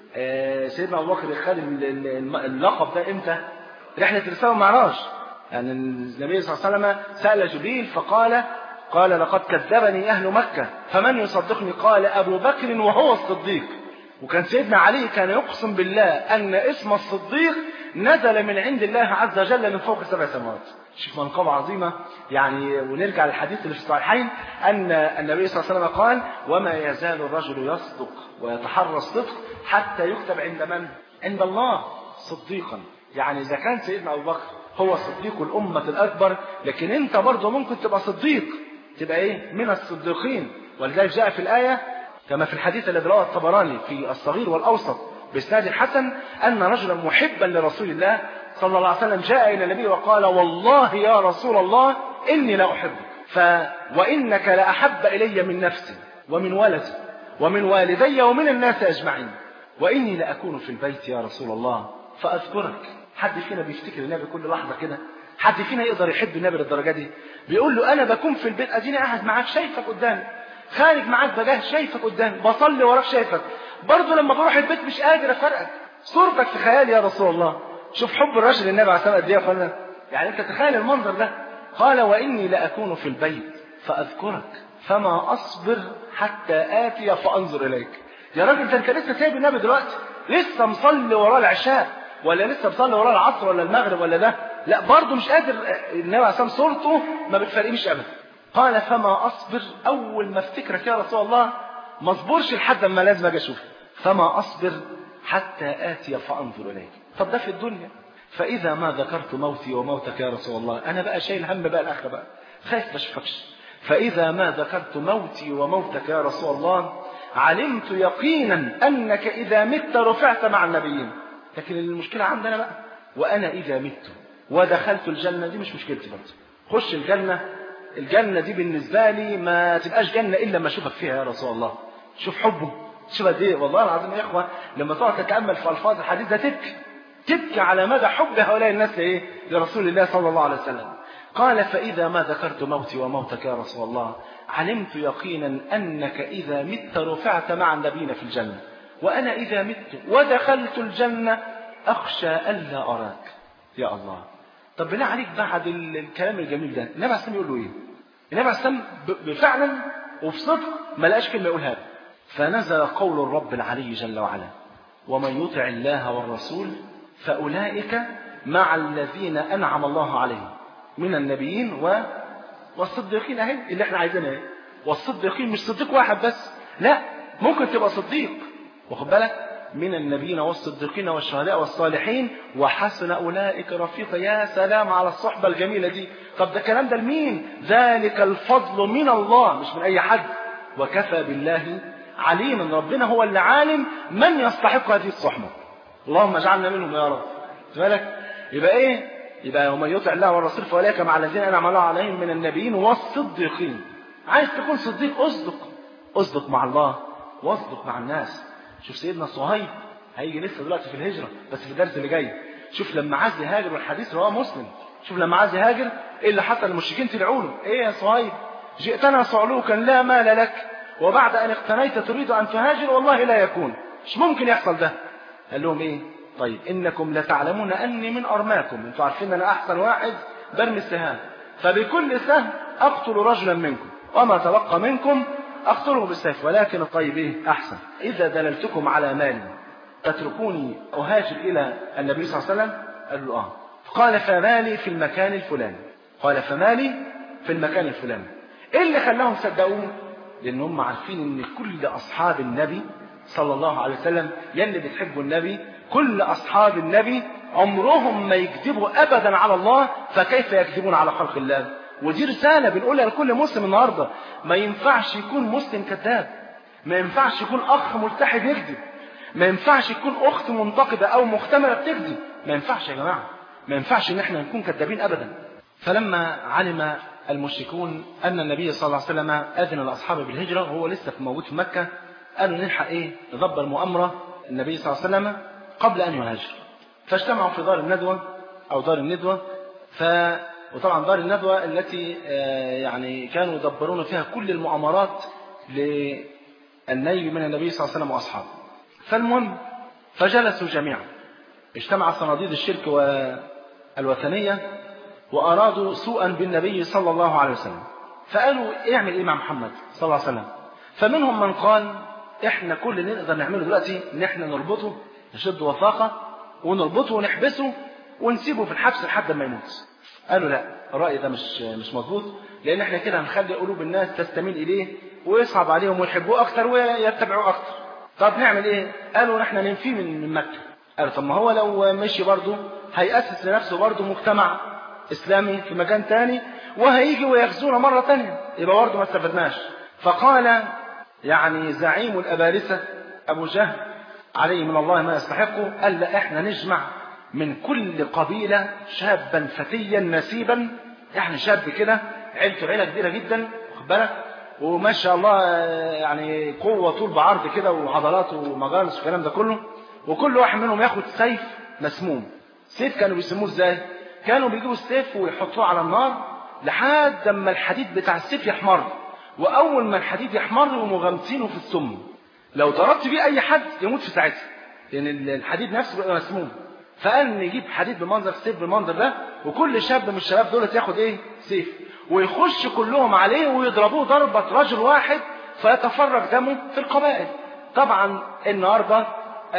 آه، سيدنا أبو بكر خد ال- ال- اللقب ده امتى رحلة الرسالة والمعراج يعني النبي صلى الله عليه وسلم سأل جبريل فقال قال لقد كذبني أهل مكة فمن يصدقني قال أبو بكر وهو الصديق وكان سيدنا علي كان يقسم بالله أن اسم الصديق نزل من عند الله عز وجل من فوق سبع سماوات شوف منقبة عظيمة يعني ونرجع للحديث اللي في الصحيحين أن النبي صلى الله عليه وسلم قال وما يزال الرجل يصدق ويتحرى الصدق حتى يكتب عند من؟ عند الله صديقا يعني إذا كان سيدنا أبو بكر هو صديق الأمة الأكبر لكن أنت برضه ممكن تبقى صديق تبقى إيه؟ من الصديقين ولذلك جاء في الآية كما في الحديث الذي رواه الطبراني في الصغير والأوسط بإسناد حسن أن رجلا محبا لرسول الله صلى الله عليه وسلم جاء إلى النبي وقال والله يا رسول الله إني لا أحبك ف وإنك لأحب إلي من نفسي ومن ولدي ومن والدي ومن الناس أجمعين وإني لأكون في البيت يا رسول الله فأذكرك حد فينا بيفتكر النبي كل لحظة كده حد فينا يقدر يحب النبي للدرجة دي بيقول له أنا بكون في البيت أديني قاعد معاك شايفك قدامي خارج معاك بجاه شايفك قدامي بصلي وراك شايفك برضه لما بروح البيت مش قادر افرقك صورتك في خيالي يا رسول الله شوف حب الرجل للنبي عليه الصلاه والسلام قد ايه يا اخوانا يعني انت تخيل المنظر ده قال واني لاكون في البيت فاذكرك فما اصبر حتى اتي فانظر اليك يا راجل ده انت لسه سايب النبي دلوقتي لسه مصلي وراه العشاء ولا لسه مصلي وراه العصر ولا المغرب ولا ده لا برضه مش قادر النبي عليه الصلاه والسلام صورته ما بتفرقنيش ابدا قال فما أصبر أول ما افتكرك يا رسول الله ما اصبرش لحد ما لازم أجي أشوفك فما أصبر حتى آتي فأنظر إليك طب ده في الدنيا فإذا ما ذكرت موتي وموتك يا رسول الله أنا بقى شايل هم بقى الآخرة بقى خايف ما أشوفكش فإذا ما ذكرت موتي وموتك يا رسول الله علمت يقينا أنك إذا مت رفعت مع النبيين لكن المشكلة عندنا بقى وأنا إذا مت ودخلت الجنة دي مش مشكلتي برضه خش الجنة الجنة دي بالنسبة لي ما تبقاش جنة إلا ما أشوفك فيها يا رسول الله شوف حبه شوف قد إيه والله العظيم يا إخوة لما تقعد تتأمل في ألفاظ الحديث ده تبكي تبكي على مدى حب هؤلاء الناس لإيه لرسول الله صلى الله عليه وسلم قال فإذا ما ذكرت موتي وموتك يا رسول الله علمت يقينا أنك إذا مت رفعت مع النبيين في الجنة وأنا إذا مت ودخلت الجنة أخشى ألا أراك يا الله طب بالله عليك بعد الكلام الجميل ده النبي عليه الصلاة يقول له إيه النبي عليه الصلاة فعلا وبصدق ما لقاش كلمة يقولها فنزل قول الرب العلي جل وعلا ومن يطع الله والرسول فأولئك مع الذين أنعم الله عليهم من النبيين و... والصديقين أهي اللي احنا عايزينها اهي والصديقين مش صديق واحد بس لا ممكن تبقى صديق واخد بالك من النبيين والصديقين والشهداء والصالحين وحسن أولئك رفيقا يا سلام على الصحبة الجميلة دي طب ده الكلام ده لمين ذلك الفضل من الله مش من أي حد وكفى بالله عليما ربنا هو اللي عالم من يستحق هذه الصحبة اللهم اجعلنا منهم يا رب بالك يبقى ايه يبقى ومن يطع الله والرسول فاولئك مع الذين انعم الله عليهم من النبيين والصديقين عايز تكون صديق اصدق اصدق مع الله واصدق مع الناس شوف سيدنا صهيب هيجي لسه دلوقتي في الهجرة بس في الدرس اللي جاي شوف لما عايز يهاجر والحديث رواه مسلم شوف لما عايز يهاجر ايه اللي حصل المشركين طلعوا له ايه يا صهيب جئتنا صعلوكا لا مال لك وبعد ان اقتنيت تريد ان تهاجر والله لا يكون مش ممكن يحصل ده قال لهم ايه طيب انكم لتعلمون اني من ارماكم انتوا عارفين ان انا احسن واحد برمي السهام فبكل سهم اقتل رجلا منكم وما تبقى منكم أقتله بالسيف ولكن الطيب إيه أحسن إذا دللتكم على مال تتركوني أهاجر إلى النبي صلى الله عليه وسلم قال له آه قال فمالي في المكان الفلاني قال فمالي في المكان الفلاني إيه اللي خلاهم صدقوه لأن هم عارفين إن كل أصحاب النبي صلى الله عليه وسلم يلي بتحبوا النبي كل أصحاب النبي عمرهم ما يكذبوا أبدا على الله فكيف يكذبون على خلق الله ودي رسالة بنقولها لكل مسلم النهاردة ما ينفعش يكون مسلم كذاب ما ينفعش يكون أخ ملتحي بيكذب ما ينفعش يكون أخت منتقدة أو مختمرة بتكذب ما ينفعش يا جماعة ما ينفعش ان احنا نكون كذابين ابدا فلما علم المشركون ان النبي صلى الله عليه وسلم اذن لاصحابه بالهجره وهو لسه في موجود في مكه قالوا نلحق ايه ندبر مؤامره النبي صلى الله عليه وسلم قبل ان يهاجر فاجتمعوا في دار الندوه او دار الندوه ف وطبعا دار الندوه التي آه، يعني كانوا يدبرون فيها كل المؤامرات للنيل من النبي صلى الله عليه وسلم واصحابه فالمهم فجلسوا جميعا اجتمع صناديد الشرك والوثنيه وارادوا سوءا بالنبي صلى الله عليه وسلم فقالوا اعمل ايه مع محمد صلى الله عليه وسلم فمنهم من قال احنا كل اللي نقدر نعمله دلوقتي ان احنا نربطه نشد وثاقه ونربطه ونحبسه ونسيبه في الحبس لحد ما يموت قالوا لا الراي ده مش مش مظبوط لان احنا كده هنخلي قلوب الناس تستميل اليه ويصعب عليهم ويحبوه اكتر ويتبعوه اكتر طب نعمل ايه قالوا احنا ننفيه من من مكه قالوا طب ما هو لو مشي برضه هيأسس لنفسه برضه مجتمع اسلامي في مكان تاني وهيجي ويغزونا مره تانية يبقى برضه ما استفدناش فقال يعني زعيم الابارسه ابو جهل عليه من الله ما يستحقه قال لا احنا نجمع من كل قبيله شابا فتيا نسيبا يعني شاب كده عيلته عيله كبيره جدا واخد بالك وما شاء الله يعني قوه طول بعرض كده وعضلات ومجالس والكلام ده كله وكل واحد منهم ياخد سيف مسموم سيف كانوا بيسموه ازاي كانوا بيجيبوا السيف ويحطوه على النار لحد اما الحديد بتاع السيف يحمر واول ما الحديد يحمر يقوموا غامسينه في السم لو ضربت بيه اي حد يموت في ساعتها لان الحديد نفسه بيبقى مسموم فقال نجيب حديد بمنظر سيف بالمنظر ده وكل شاب من الشباب دولت ياخد ايه سيف ويخش كلهم عليه ويضربوه ضربة رجل واحد فيتفرج دمه في القبائل طبعا النهارده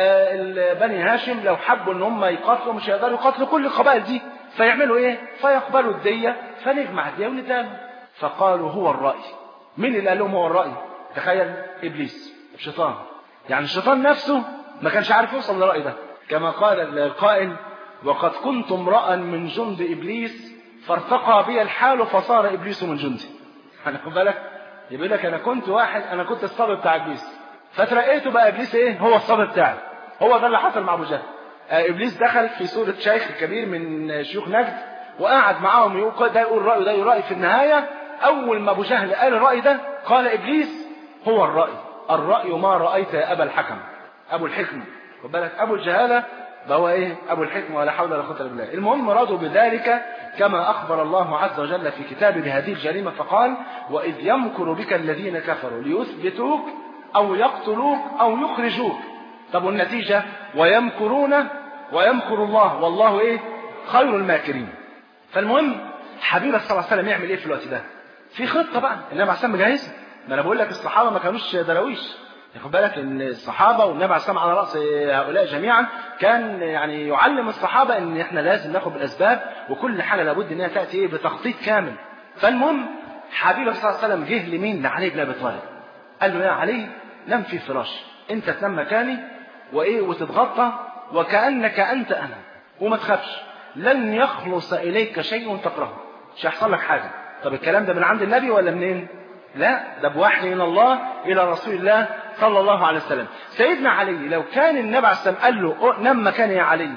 آه، بني هاشم لو حبوا ان هم يقاتلوا مش هيقدروا يقاتلوا كل القبائل دي فيعملوا ايه فيقبلوا الدية فنجمع الدية وندان فقالوا هو الرأي مين اللي قال لهم هو الرأي تخيل ابليس الشيطان يعني الشيطان نفسه ما كانش عارف يوصل للرأي ده كما قال القائل وقد كنت امرأ من جند ابليس فارتقى بي الحال فصار ابليس من جندي انا خد بالك يقول لك انا كنت واحد انا كنت الصبي بتاع ابليس فترقيته بقى ابليس ايه هو الصبي بتاعي هو ده اللي حصل مع ابو جهل آه، ابليس دخل في صوره شيخ كبير من شيوخ نجد وقعد معاهم يقول ده يقول رايه ده يقول راي في النهايه اول ما ابو جهل قال الراي ده قال ابليس هو الراي الراي ما رايت يا ابا الحكم ابو الحكمه خد بالك ابو الجهاله ده هو ايه ابو الحكمه ولا حول ولا قوه الا بالله المهم رادوا بذلك كما اخبر الله عز وجل في كتابه بهذه الجريمه فقال واذ يمكر بك الذين كفروا ليثبتوك او يقتلوك او يخرجوك طب والنتيجه ويمكرون ويمكر الله والله ايه خير الماكرين فالمهم حبيبك صلى الله عليه وسلم يعمل ايه في الوقت ده في خطه بقى النبي عليه السلام مجهزها ما انا بقول لك الصحابه ما كانوش دراويش خد بالك ان الصحابه والنبي عليه السلام على راس هؤلاء جميعا كان يعني يعلم الصحابه ان احنا لازم ناخد بالاسباب وكل حاجه لابد انها تاتي ايه بتخطيط كامل فالمهم حبيبك صلى الله عليه وسلم جه لمين لعلي بن ابي طالب قال له يا علي نم في فراش انت تنام مكاني وايه وتتغطى وكانك انت انا وما تخافش لن يخلص اليك شيء تكرهه مش هيحصل لك حاجه طب الكلام ده من عند النبي ولا منين لا ده بوحي من الله الى رسول الله صلى الله عليه وسلم سيدنا علي لو كان النبي عليه السلام قال له نم مكاني يا علي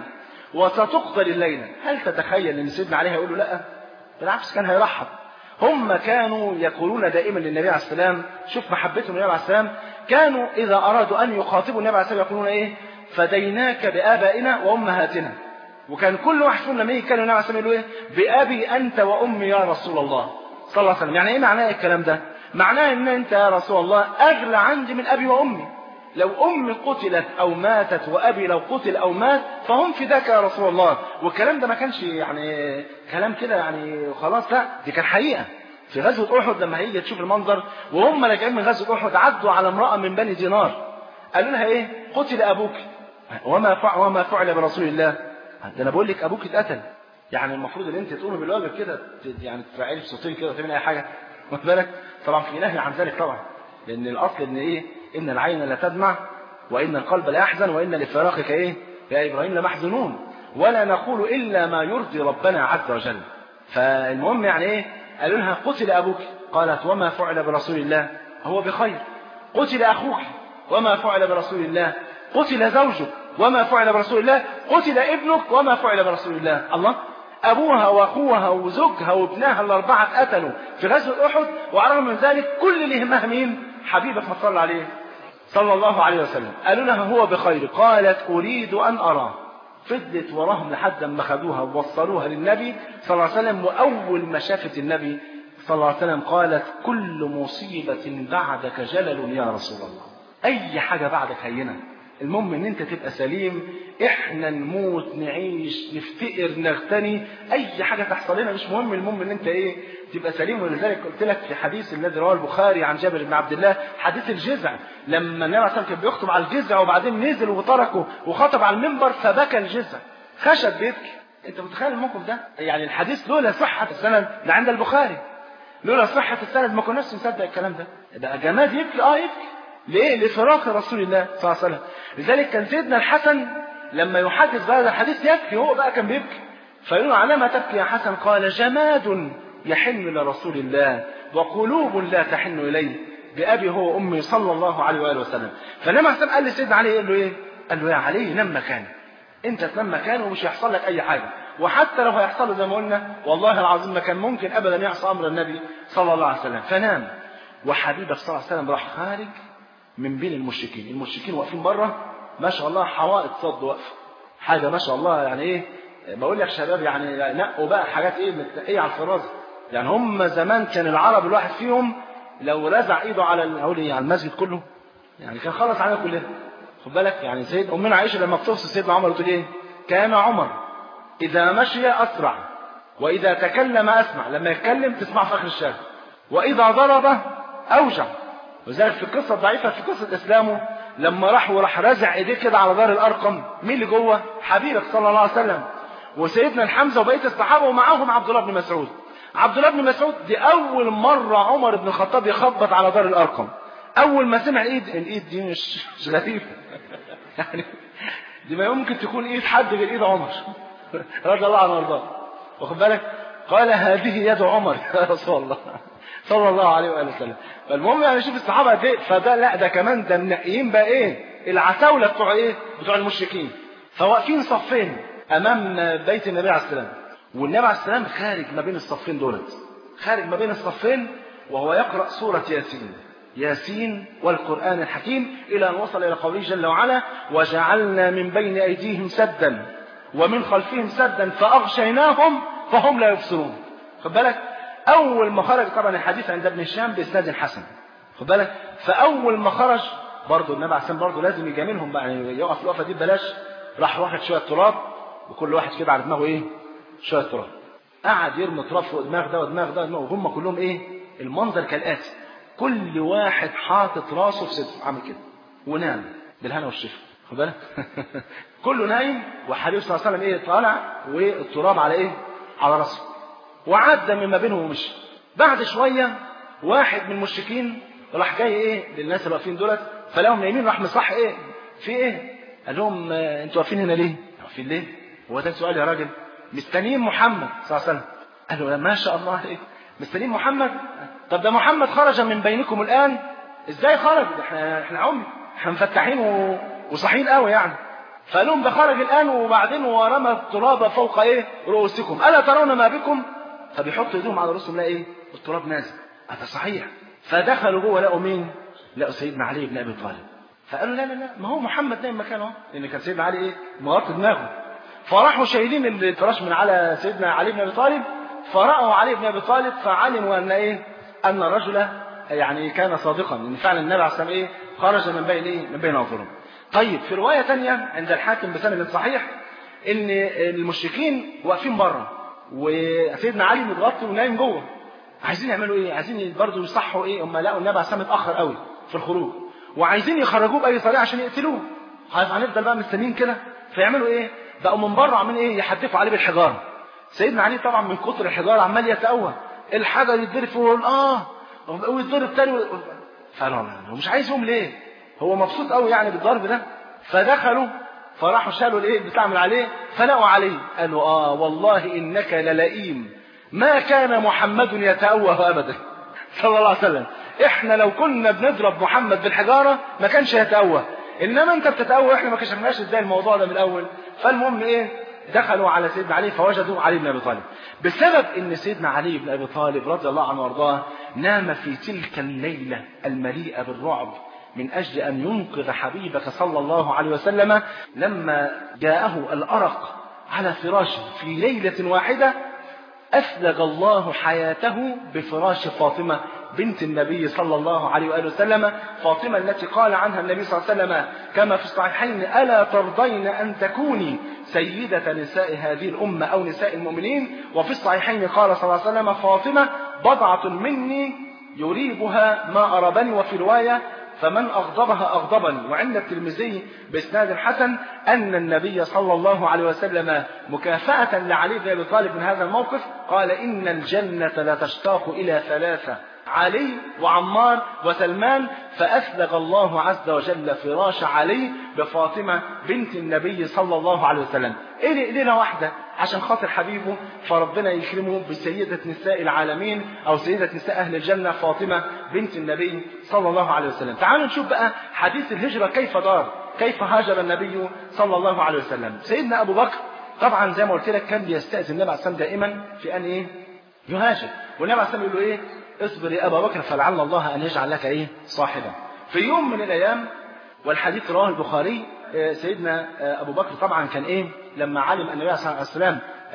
وستقتل الليله هل تتخيل ان سيدنا علي هيقول له لا بالعكس كان هيرحب هم كانوا يقولون دائما للنبي عليه السلام شوف محبتهم للنبي عليه السلام كانوا اذا ارادوا ان يخاطبوا النبي عليه السلام يقولون ايه فديناك بابائنا وامهاتنا وكان كل واحد فيهم لما يجي يتكلم النبي عليه السلام يقول ايه بابي انت وامي يا رسول الله صلى الله عليه وسلم يعني ايه معناه الكلام ده معناه ان انت يا رسول الله اغلى عندي من ابي وامي لو امي قتلت او ماتت وابي لو قتل او مات فهم فداك يا رسول الله والكلام ده ما كانش يعني كلام كده يعني خلاص لا دي كان حقيقه في غزوه احد لما هيجي تشوف المنظر وهم راجعين من غزوه احد عدوا على امراه من بني دينار قالوا لها ايه قتل ابوك وما فعل وما فعل برسول الله ده انا بقول لك ابوك اتقتل يعني المفروض ان انت تقومي بالواجب كده يعني تفعلي بصوتين كده وتعملي اي حاجه واخد بالك طبعا في نهي عن ذلك طبعا لان الاصل ان ايه ان العين لا تدمع وان القلب لا يحزن وان لفراقك ايه يا ابراهيم لمحزنون ولا نقول الا ما يرضي ربنا عز وجل فالمهم يعني ايه قالوا لها قتل ابوك قالت وما فعل برسول الله هو بخير قتل اخوك وما فعل برسول الله قتل زوجك وما فعل برسول الله قتل ابنك وما فعل برسول الله الله أبوها وأخوها وزوجها وابنها الأربعة اتقتلوا في غزوة أحد وعلى الرغم من ذلك كل اللي يهمها مين؟ حبيبك ما صلى عليه صلى الله عليه وسلم قالوا لها هو بخير قالت أريد أن أراه فضلت وراهم لحد ما خدوها ووصلوها للنبي صلى الله عليه وسلم وأول ما شافت النبي صلى الله عليه وسلم قالت كل مصيبة بعدك جلل يا رسول الله أي حاجة بعدك هينة المهم ان انت تبقى سليم احنا نموت نعيش نفتقر نغتني اي حاجه تحصل لنا مش مهم المهم ان انت ايه تبقى سليم ولذلك قلت لك في حديث الذي رواه البخاري عن جابر بن عبد الله حديث الجزع لما النبي عليه الصلاه كان بيخطب على الجزع وبعدين نزل وتركه وخطب على المنبر فبكى الجزع خشب بيبكي انت متخيل الموقف ده يعني الحديث لولا صحه السند ده عند البخاري لولا صحه السند ما كناش نصدق الكلام ده ده جماد يبكي اه يبكي ليه لفراق رسول الله صلى الله عليه وسلم لذلك كان سيدنا الحسن لما يحدث بهذا الحديث يبكي هو بقى كان بيبكي فيقولوا على ما تبكي يا حسن قال جماد يحن لرسول الله وقلوب لا تحن إليه بأبي هو وأمي صلى الله عليه وآله وسلم فلما حسن قال لسيدنا علي قال له إيه قال له يا علي نم مكانك أنت تنام مكانه ومش هيحصل لك أي حاجة وحتى لو هيحصل له زي ما قلنا والله العظيم ما كان ممكن أبدا يعصى أمر النبي صلى الله عليه وسلم فنام وحبيبك صلى الله عليه وسلم راح خارج من بين المشركين المشركين واقفين بره ما شاء الله حوائط صد واقفه حاجه ما شاء الله يعني ايه بقول لك شباب يعني نقوا بقى حاجات ايه متنقيه على الفرازه يعني هم زمان كان العرب الواحد فيهم لو رزع ايده على هقول ايه على المسجد كله يعني كان خلص علينا كلنا خد بالك يعني سيد امنا عائشه لما بتوصي سيدنا عمر تقول ايه كان عمر اذا مشي اسرع واذا تكلم اسمع لما يتكلم تسمع في اخر الشارع واذا ضرب اوجع وذلك في القصة الضعيفة في قصة إسلامه لما راح وراح رزع إيديه كده على دار الأرقم مين اللي جوه؟ حبيبك صلى الله عليه وسلم وسيدنا الحمزة وبقية الصحابة ومعاهم عبد الله بن مسعود عبد الله بن مسعود دي أول مرة عمر بن الخطاب يخبط على دار الأرقم أول ما سمع الإيد الإيد دي مش مش غريبة يعني دي ما يمكن تكون إيد حد غير إيد عمر رضي الله عنه وارضاه واخد بالك قال هذه يد عمر يا رسول الله صلى الله عليه واله وسلم فالمهم يعني شوف الصحابه دي فده لا ده كمان ده منقيين بقى ايه العتاوله بتوع ايه بتوع المشركين فواقفين صفين امام بيت النبي عليه السلام والنبي عليه السلام خارج ما بين الصفين دولت خارج ما بين الصفين وهو يقرا سوره ياسين ياسين والقران الحكيم الى ان وصل الى قوله جل وعلا وجعلنا من بين ايديهم سدا ومن خلفهم سدا فاغشيناهم فهم لا يبصرون خد بالك اول ما خرج طبعا الحديث عند ابن هشام باسناد حسن خد بالك فاول ما خرج برضه النبي عليه السلام برضه لازم يجاملهم بقى يعني يقف الوقفه دي ببلاش راح واخد شويه تراب وكل واحد كده على دماغه ايه شويه تراب قعد يرمي تراب فوق دماغ ده ودماغ ده ودماغ وهم كلهم ايه المنظر كالاتي كل واحد حاطط راسه في صدره عامل كده ونام بالهنا والشفا خد بالك كله نايم وحبيب صلى الله عليه وسلم ايه طالع والتراب على ايه على راسه وعدى مما بينهم ومشي بعد شوية واحد من المشركين راح جاي ايه للناس اللي واقفين دولت فلاهم نايمين راح مصح ايه في ايه قال لهم آه، انتوا واقفين هنا ليه واقفين ليه هو ده سؤال يا راجل مستنيين محمد صلى الله عليه وسلم قالوا ما شاء الله عليك مستنيين محمد طب ده محمد خرج من بينكم الان ازاي خرج ده احنا احنا عمي احنا مفتحين و... وصاحيين قوي يعني فقال لهم ده خرج الان وبعدين ورمى التراب فوق ايه رؤوسكم الا ترون ما بكم فبيحطوا ايديهم على رؤوسهم لا ايه التراب نازل هذا صحيح فدخلوا جوه لقوا مين لقوا سيدنا علي بن ابي طالب فقالوا لا لا لا ما هو محمد نايم مكانه اهو لان كان سيدنا علي ايه مغطي دماغه فراحوا شايلين الفراش من على سيدنا علي بن ابي طالب فرأوا علي بن ابي طالب فعلموا ان ايه ان الرجل يعني كان صادقا ان فعلا النبي عليه الصلاه والسلام ايه خرج من بين ايه من بين اظهرهم طيب في روايه ثانيه عند الحاكم بسند صحيح ان المشركين واقفين بره وسيدنا علي متغطي ونايم جوه عايزين يعملوا ايه عايزين برضه يصحوا ايه هم لقوا النبي عليه الصلاه متاخر قوي في الخروج وعايزين يخرجوه باي طريقه عشان يقتلوه هنفضل بقى مستنيين كده فيعملوا ايه بقوا من بره عاملين ايه يحدفوا عليه بالحجاره سيدنا علي طبعا من كتر الحجاره عمال يتقوى الحجر يتضرب ويقول اه ويتضرب تاني و... فلا هو مش عايز يقوم ليه هو مبسوط قوي يعني بالضرب ده فدخلوا فراحوا شالوا الايه بتاع من عليه فلقوا عليه قالوا اه والله انك للئيم ما كان محمد يتأوه ابدا صلى الله عليه وسلم احنا لو كنا بنضرب محمد بالحجاره ما كانش يتأوه انما انت بتتأول احنا ما كشفناش ازاي الموضوع ده من الاول فالمهم ايه دخلوا على سيدنا علي فوجدوا علي بن ابي طالب بسبب ان سيدنا علي بن ابي طالب رضي الله عنه وارضاه نام في تلك الليله المليئه بالرعب من اجل ان ينقذ حبيبك صلى الله عليه وسلم لما جاءه الارق على فراشه في ليله واحده أفلج الله حياته بفراش فاطمة بنت النبي صلى الله عليه وآله وسلم فاطمة التي قال عنها النبي صلى الله عليه وسلم كما في الصحيحين ألا ترضين أن تكوني سيدة نساء هذه الأمة أو نساء المؤمنين وفي الصحيحين قال صلى الله عليه وسلم فاطمة بضعة مني يريبها ما أربني وفي رواية فمن أغضبها أغضبني وعند الترمذي بإسناد حسن أن النبي صلى الله عليه وسلم مكافأة لعلي بن أبي طالب من هذا الموقف قال إن الجنة لا تشتاق إلى ثلاثة علي وعمار وسلمان فأسلغ الله عز وجل فراش علي بفاطمة بنت النبي صلى الله عليه وسلم إيه ليلة واحدة عشان خاطر حبيبه فربنا يكرمه بسيدة نساء العالمين أو سيدة نساء أهل الجنة فاطمة بنت النبي صلى الله عليه وسلم تعالوا نشوف بقى حديث الهجرة كيف دار كيف هاجر النبي صلى الله عليه وسلم سيدنا أبو بكر طبعا زي ما قلت لك كان بيستأذن النبي عليه الصلاة والسلام دائما في أن إيه يهاجر والنبي عليه الصلاة والسلام يقول له إيه اصبر يا أبا بكر فلعل الله أن يجعل لك إيه صاحبا في يوم من الأيام والحديث رواه البخاري سيدنا أبو بكر طبعا كان إيه لما علم أن النبي صلى الله عليه وسلم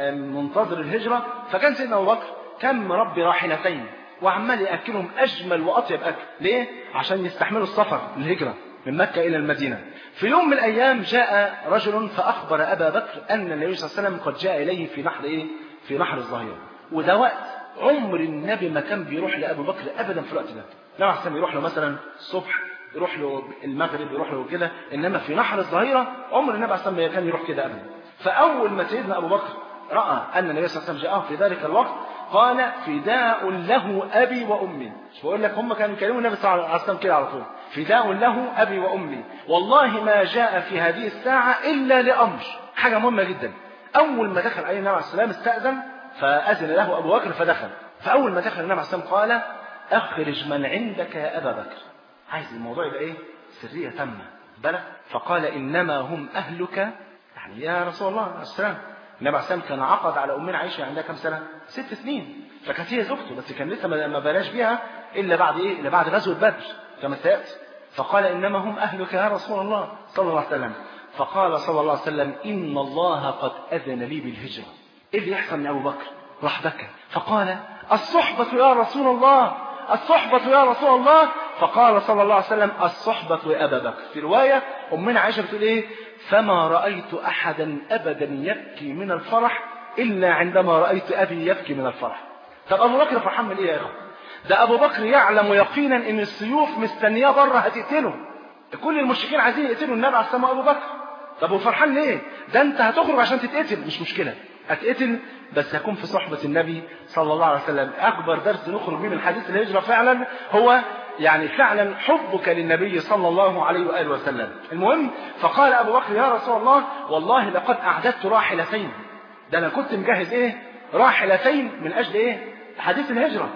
منتظر الهجرة فكان سيدنا أبو بكر كان مربي راحلتين وعمال يأكلهم أجمل وأطيب أكل ليه؟ عشان يستحملوا السفر الهجرة من مكة إلى المدينة في يوم من الأيام جاء رجل فأخبر أبا بكر أن النبي صلى الله عليه وسلم قد جاء إليه في نحر إيه؟ في نحر الظهيرة وده وقت عمر النبي ما كان بيروح لأبو بكر أبدا في الوقت ده النبي عليه الصلاة يروح له مثلا الصبح يروح له المغرب يروح له كده إنما في نحر الظهيرة عمر النبي عليه الصلاة ما كان يروح كده أبدا فأول ما سيدنا أبو بكر رأى أن النبي صلى الله عليه وسلم جاءه في ذلك الوقت قال فداء له أبي وأمي مش بقول لك هم كانوا يكلموا النبي صلى الله عليه وسلم كده على طول فداء له أبي وأمي والله ما جاء في هذه الساعة إلا لأمر حاجة مهمة جدا أول ما دخل عليه النبي عليه السلام استأذن فأذن له أبو بكر فدخل فأول ما دخل النبي عليه السلام قال أخرج من عندك يا أبا بكر عايز الموضوع يبقى إيه سرية تامة بلى فقال إنما هم أهلك يعني يا رسول الله عليه السلام النبي عليه السلام كان عقد على أمنا عائشة عندها كم سنة ست سنين فكانت هي زوجته بس كان لسه ما بلاش بيها إلا بعد إيه إلا بعد غزوة بدر كما سيأتي فقال إنما هم أهلك يا رسول الله صلى الله عليه وسلم فقال صلى الله عليه وسلم إن الله قد أذن لي بالهجرة إيه اللي يحصل من أبو بكر راح بكى فقال الصحبة يا رسول الله الصحبة يا رسول الله فقال صلى الله عليه وسلم الصحبة يا أبا بكر في رواية أمنا عائشة بتقول إيه فما رأيت أحدا أبدا يبكي من الفرح إلا عندما رأيت أبي يبكي من الفرح طب أبو بكر فرحان من إيه يا أخو ده أبو بكر يعلم يقينا إن السيوف مستنياه بره هتقتله كل المشركين عايزين يقتلوا النبي عليه السلام أبو بكر طب وفرحان ليه ده أنت هتخرج عشان تتقتل مش مشكلة هتقتل بس هكون في صحبة النبي صلى الله عليه وسلم أكبر درس نخرج به من حديث الهجرة فعلا هو يعني فعلا حبك للنبي صلى الله عليه وآله وسلم المهم فقال أبو بكر يا رسول الله والله لقد أعددت راحلتين ده أنا كنت مجهز إيه راحلتين من أجل إيه حديث الهجرة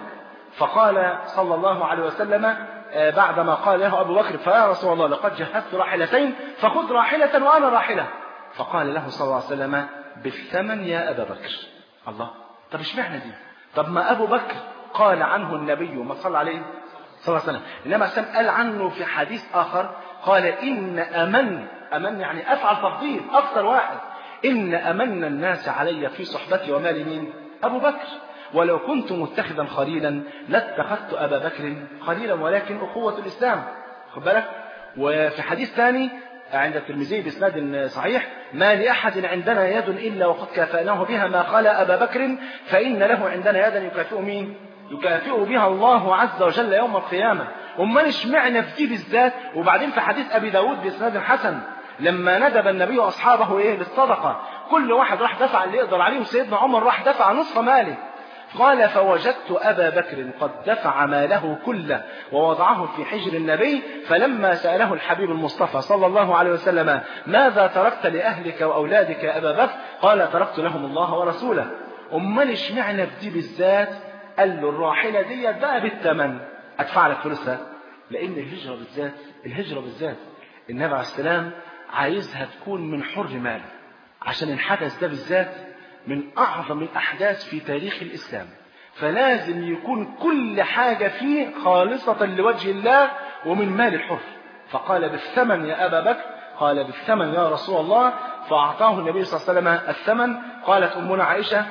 فقال صلى الله عليه وسلم بعدما قال له أبو بكر فيا رسول الله لقد جهزت راحلتين فخذ راحلة وأنا راحلة فقال له صلى الله عليه وسلم بالثمن يا أبا بكر الله طب اشمعنى دي طب ما أبو بكر قال عنه النبي ما صلى عليه صلى الله عليه وسلم إنما سلم قال عنه في حديث آخر قال إن أمن أمن يعني أفعل تفضيل أكثر واحد إن أمن الناس علي في صحبتي ومال مين أبو بكر ولو كنت متخذا خليلا لاتخذت أبا بكر خليلا ولكن أخوة الإسلام خد بالك وفي حديث ثاني عند الترمذي بإسناد صحيح ما لأحد عندنا يد إلا وقد كافأناه بها ما قال أبا بكر فإن له عندنا يدا يكافئ مين يكافئ بها الله عز وجل يوم القيامة أمال اشمعنى في دي بالذات وبعدين في حديث أبي داود بإسناد حسن لما ندب النبي وأصحابه إيه للصدقة كل واحد راح دفع اللي يقدر عليه وسيدنا عمر راح دفع نصف ماله قال فوجدت أبا بكر قد دفع ماله كله ووضعه في حجر النبي فلما سأله الحبيب المصطفى صلى الله عليه وسلم ماذا تركت لأهلك وأولادك يا أبا بكر قال تركت لهم الله ورسوله أمال اشمعنى في دي بالذات قال له الراحلة دي بقى بالثمن أدفع لك فلوسها لأن الهجرة بالذات الهجرة بالذات النبي عليه السلام عايزها تكون من حر مال عشان الحدث ده بالذات من أعظم الأحداث في تاريخ الإسلام فلازم يكون كل حاجة فيه خالصة لوجه الله ومن مال الحر فقال بالثمن يا أبا بكر قال بالثمن يا رسول الله فأعطاه النبي صلى الله عليه وسلم الثمن قالت أمنا عائشة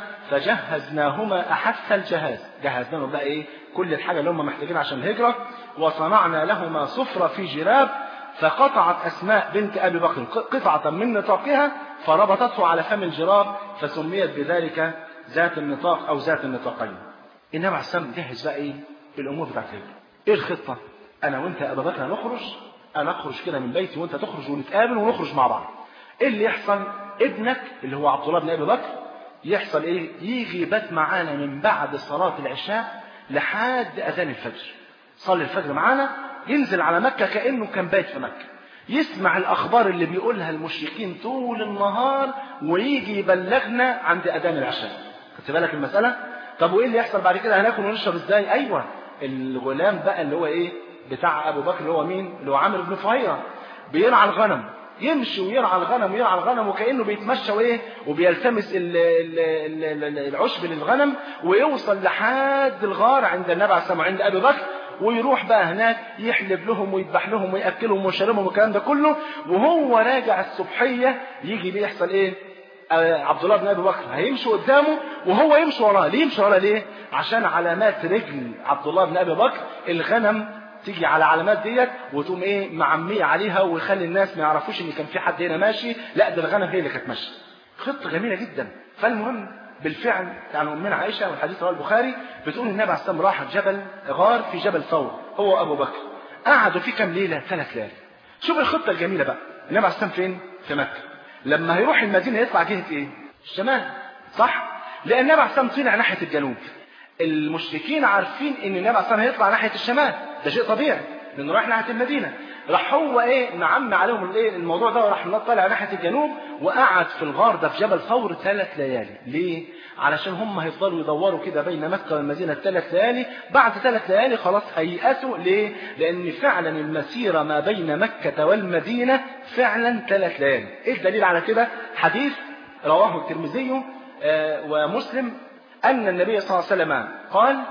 فجهزناهما أحث الجهاز جهزناهم بقى إيه كل الحاجة اللي هم محتاجين عشان الهجرة وصنعنا لهما سفرة في جراب فقطعت أسماء بنت أبي بكر قطعة من نطاقها فربطته على فم الجراب فسميت بذلك ذات النطاق أو ذات النطاقين النبي عليه السلام جهز بقى إيه الأمور بتاعت الهجرة إيه الخطة أنا وأنت يا أبا بكر هنخرج أنا أخرج كده من بيتي وأنت تخرج ونتقابل ونخرج مع بعض إيه اللي يحصل ابنك اللي هو عبد الله بن أبي بكر يحصل إيه يجي يبات معانا من بعد صلاة العشاء لحد أذان الفجر صلي الفجر معانا ينزل على مكة كأنه كان بايت في مكة يسمع الأخبار اللي بيقولها المشركين طول النهار ويجي يبلغنا عند أذان العشاء خدت بالك المسألة طب وإيه اللي يحصل بعد كده هناكل ونشرب إزاي أيوة الغلام بقى اللي هو إيه بتاع أبو بكر اللي هو مين اللي هو عامر بن فهيرة بيرعى الغنم يمشي ويرعى الغنم ويرعى الغنم وكأنه بيتمشى وإيه وبيلتمس ال ال ال العشب للغنم ويوصل لحد الغار عند النبي عليه الصلاة عند أبي بكر ويروح بقى هناك يحلب لهم ويذبح لهم ويأكلهم ويشربهم والكلام ده كله وهو راجع الصبحية يجي ليه يحصل ايه آه عبد الله بن ابي بكر هيمشي قدامه وهو يمشي وراه ليه يمشي وراه ليه عشان علامات رجل عبد الله بن ابي بكر الغنم تيجي على علامات ديت وتقوم ايه معميه عليها ويخلي الناس ما يعرفوش ان كان في حد هنا ماشي لا ده الغنم هي اللي كانت ماشيه خطه جميله جدا فالمهم بالفعل يعني امنا عائشه والحديث رواه البخاري بتقول النبي عليه الصلاه والسلام راح جبل غار في جبل ثور هو ابو بكر قعدوا فيه كام ليله ثلاث ليالي شوف الخطه الجميله بقى النبي عليه الصلاه والسلام فين في مكه لما هيروح المدينه يطلع جهه ايه الشمال صح لان النبي عليه الصلاه والسلام طلع ناحيه الجنوب المشركين عارفين ان النبي عليه الصلاه والسلام هيطلع ناحيه الشمال ده شيء طبيعي لانه رايح ناحيه المدينه راح هو ايه نعم عليهم الايه الموضوع ده وراح طالع ناحيه الجنوب وقعد في الغار ده في جبل ثور ثلاث ليالي ليه علشان هم هيفضلوا يدوروا كده بين مكه والمدينه ثلاث ليالي بعد ثلاث ليالي خلاص هيأسوا ليه لان فعلا المسيره ما بين مكه والمدينه فعلا ثلاث ليالي ايه الدليل على كده حديث رواه الترمذي آه ومسلم ان النبي صلى الله عليه وسلم قال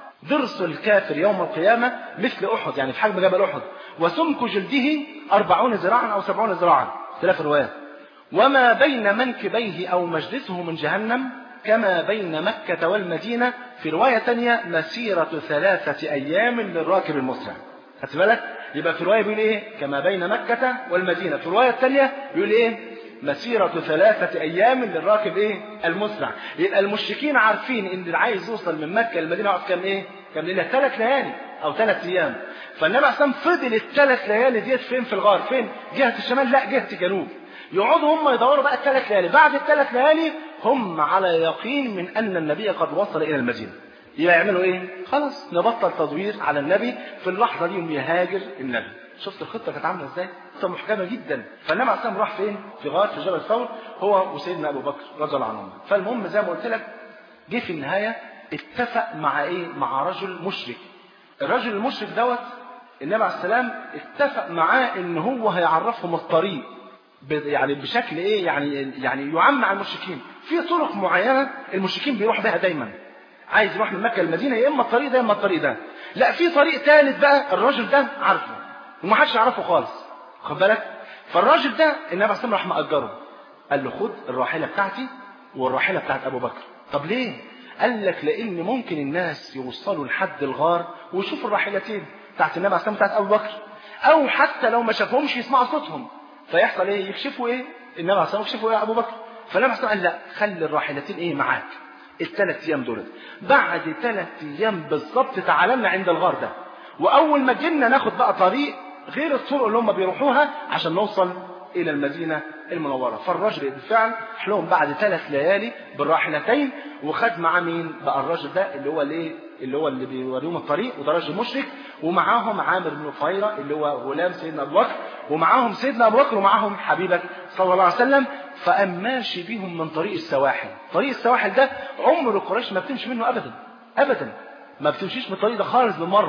ضرس الكافر يوم القيامة مثل أحد يعني في حجم جبل أحد وسمك جلده أربعون ذراعا أو سبعون ذراعا ثلاث روايات وما بين منكبيه أو مجلسه من جهنم كما بين مكة والمدينة في رواية تانية مسيرة ثلاثة أيام للراكب المسرع خدت بالك يبقى في رواية بيقول إيه كما بين مكة والمدينة في الرواية الثانية بيقول إيه مسيرة ثلاثة أيام للراكب إيه؟ المسرع. يبقى المشركين عارفين إن اللي عايز يوصل من مكة للمدينة يقعد كام إيه؟ كام ليلة؟ ثلاث ليالي أو ثلاث أيام. فالنبي عليه الصلاة فضل الثلاث ليالي ديت فين في الغار؟ فين؟ جهة الشمال؟ لا جهة الجنوب. يقعدوا هم يدوروا بقى الثلاث ليالي، بعد الثلاث ليالي هم على يقين من أن النبي قد وصل إلى المدينة. يبقى يعملوا إيه؟ خلاص نبطل تدوير على النبي في اللحظة دي يوم يهاجر النبي. شفت الخطة كانت عاملة ازاي؟ خطة محكمة جدا فالنبي عليه الصلاة راح فين؟ في غار في جبل ثور هو وسيدنا أبو بكر رضي الله عنهم فالمهم زي ما قلت لك جه في النهاية اتفق مع ايه؟ مع رجل مشرك الرجل المشرك دوت النبي عليه السلام اتفق معاه ان هو هيعرفهم الطريق يعني بشكل ايه يعني يعني يعم على المشركين في طرق معينه المشركين بيروح بها دايما عايز يروح من مكه للمدينه يا اما الطريق ده يا اما الطريق ده لا في طريق ثالث بقى الراجل ده عارفه وما حدش يعرفه خالص خد بالك فالراجل ده النبي عليه الصلاه راح مأجره قال له خد الراحله بتاعتي والراحله بتاعت ابو بكر طب ليه قال لك لان ممكن الناس يوصلوا لحد الغار ويشوفوا الراحلتين بتاعت النبي عليه الصلاه بتاعت ابو بكر او حتى لو ما شافهمش يسمعوا صوتهم فيحصل ايه يكشفوا ايه النبي عليه الصلاه يكشفوا ايه يا ابو بكر فالنبي عليه قال لا خلي الراحلتين ايه معاك الثلاث ايام دول بعد ثلاث ايام بالظبط تعالى لنا عند الغار ده واول ما جينا ناخد بقى طريق غير الطرق اللي هم بيروحوها عشان نوصل الى المدينه المنوره فالراجل بالفعل حلهم بعد ثلاث ليالي بالراحلتين وخد معاه مين بقى الراجل ده اللي هو الايه اللي هو اللي بيوريهم الطريق وده راجل مشرك ومعاهم عامر بن فهيرة اللي هو غلام سيدنا ابو بكر ومعاهم سيدنا ابو بكر ومعاهم حبيبك صلى الله عليه وسلم فقام ماشي بيهم من طريق السواحل طريق السواحل ده عمر قريش ما بتمشي منه ابدا ابدا ما بتمشيش من الطريق ده خالص بالمره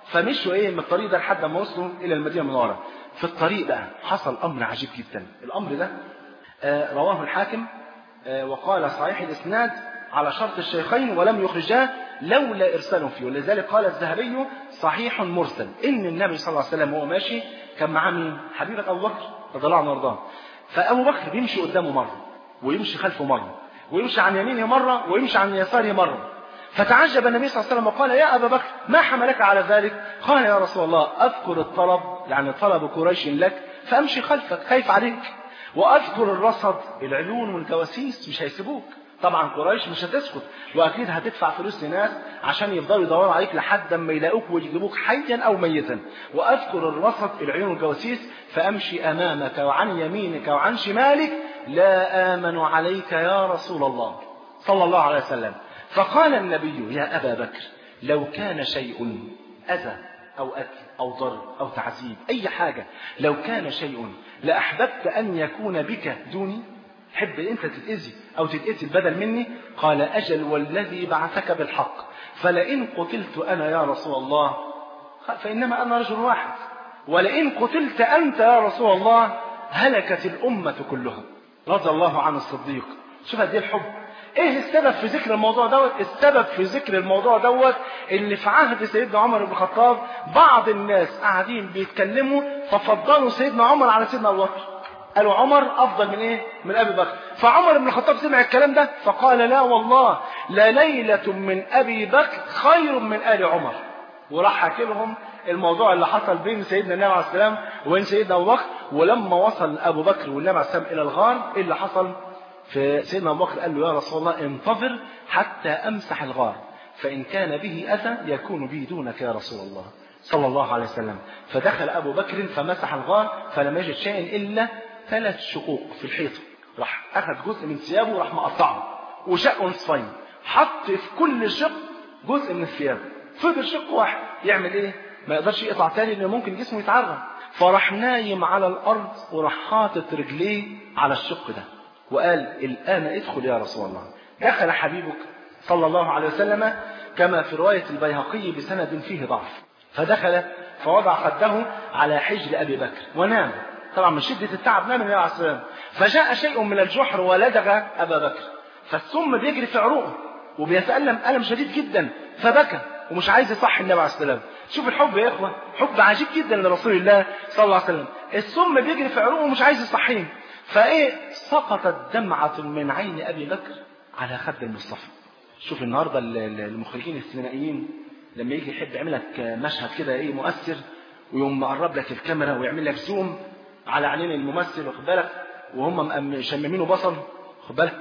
فمشوا ايه من الطريق ده لحد ما وصلوا الى المدينه المنوره في الطريق بقى حصل امر عجيب جدا الامر ده آه رواه الحاكم آه وقال صحيح الاسناد على شرط الشيخين ولم يخرجاه لولا ارسال فيه ولذلك قال الذهبي صحيح مرسل ان النبي صلى الله عليه وسلم وهو ماشي كان معاه مين حبيبه ابو بكر رضي الله عنه وارضاه فابو بكر بيمشي قدامه مره ويمشي خلفه مره ويمشي عن يمينه مره ويمشي عن يساره مره فتعجب النبي صلى الله عليه وسلم وقال يا أبا بكر ما حملك على ذلك قال يا رسول الله أذكر الطلب يعني طلب قريش لك فأمشي خلفك خايف عليك وأذكر الرصد العيون والجواسيس مش هيسيبوك طبعا قريش مش هتسكت واكيد هتدفع فلوس لناس عشان يفضلوا يدوروا عليك لحد ما يلاقوك ويجيبوك حيا او ميتا واذكر الرصد العيون والجواسيس فامشي امامك وعن يمينك وعن شمالك لا امن عليك يا رسول الله صلى الله عليه وسلم فقال النبي يا أبا بكر لو كان شيء أذى أو أكل أو ضر أو تعذيب أي حاجة لو كان شيء لأحببت أن يكون بك دوني حب أنت تتأذي أو تتأذي بدل مني قال أجل والذي بعثك بالحق فلئن قتلت أنا يا رسول الله فإنما أنا رجل واحد ولئن قتلت أنت يا رسول الله هلكت الأمة كلها رضي الله عن الصديق شوف قد ايه الحب ايه السبب في ذكر الموضوع دوت السبب في ذكر الموضوع دوت اللي في عهد سيدنا عمر بن الخطاب بعض الناس قاعدين بيتكلموا ففضلوا سيدنا عمر على سيدنا ابو بكر قالوا عمر افضل من ايه من ابي بكر فعمر بن الخطاب سمع الكلام ده فقال لا والله لا ليله من ابي بكر خير من ال عمر وراح حكي لهم الموضوع اللي حصل بين سيدنا النبي عليه السلام وبين سيدنا ابو بكر ولما وصل ابو بكر والنبي عليه السلام الى الغار ايه اللي حصل فسيدنا ابو بكر قال له يا رسول الله انتظر حتى امسح الغار فان كان به اذى يكون به دونك يا رسول الله صلى الله عليه وسلم فدخل ابو بكر فمسح الغار فلم يجد شيئا الا ثلاث شقوق في الحيطه راح اخذ جزء من ثيابه وراح مقطعه وشقه نصفين حط في كل شق جزء من الثياب فضل شق واحد يعمل ايه ما يقدرش يقطع تاني لانه ممكن جسمه يتعرى فراح نايم على الارض وراح حاطط رجليه على الشق ده وقال الآن ادخل يا رسول الله دخل حبيبك صلى الله عليه وسلم كما في رواية البيهقي بسند فيه ضعف فدخل فوضع خده على حجر أبي بكر ونام طبعا من شدة التعب نام النبي عليه السلام فجاء شيء من الجحر ولدغ أبا بكر فالسم بيجري في عروقه وبيتألم ألم شديد جدا فبكى ومش عايز يصحي النبي عليه السلام شوف الحب يا إخوة حب عجيب جدا لرسول الله صلى الله عليه وسلم السم بيجري في عروقه ومش عايز يصحيه فايه سقطت دمعة من عين ابي بكر على خد المصطفى شوف النهارده المخرجين السينمائيين لما يجي يحب يعمل لك مشهد كده ايه مؤثر ويقوم مقرب لك الكاميرا ويعمل لك زوم على عينين الممثل واخد بالك وهم مشممينه بصل خد بالك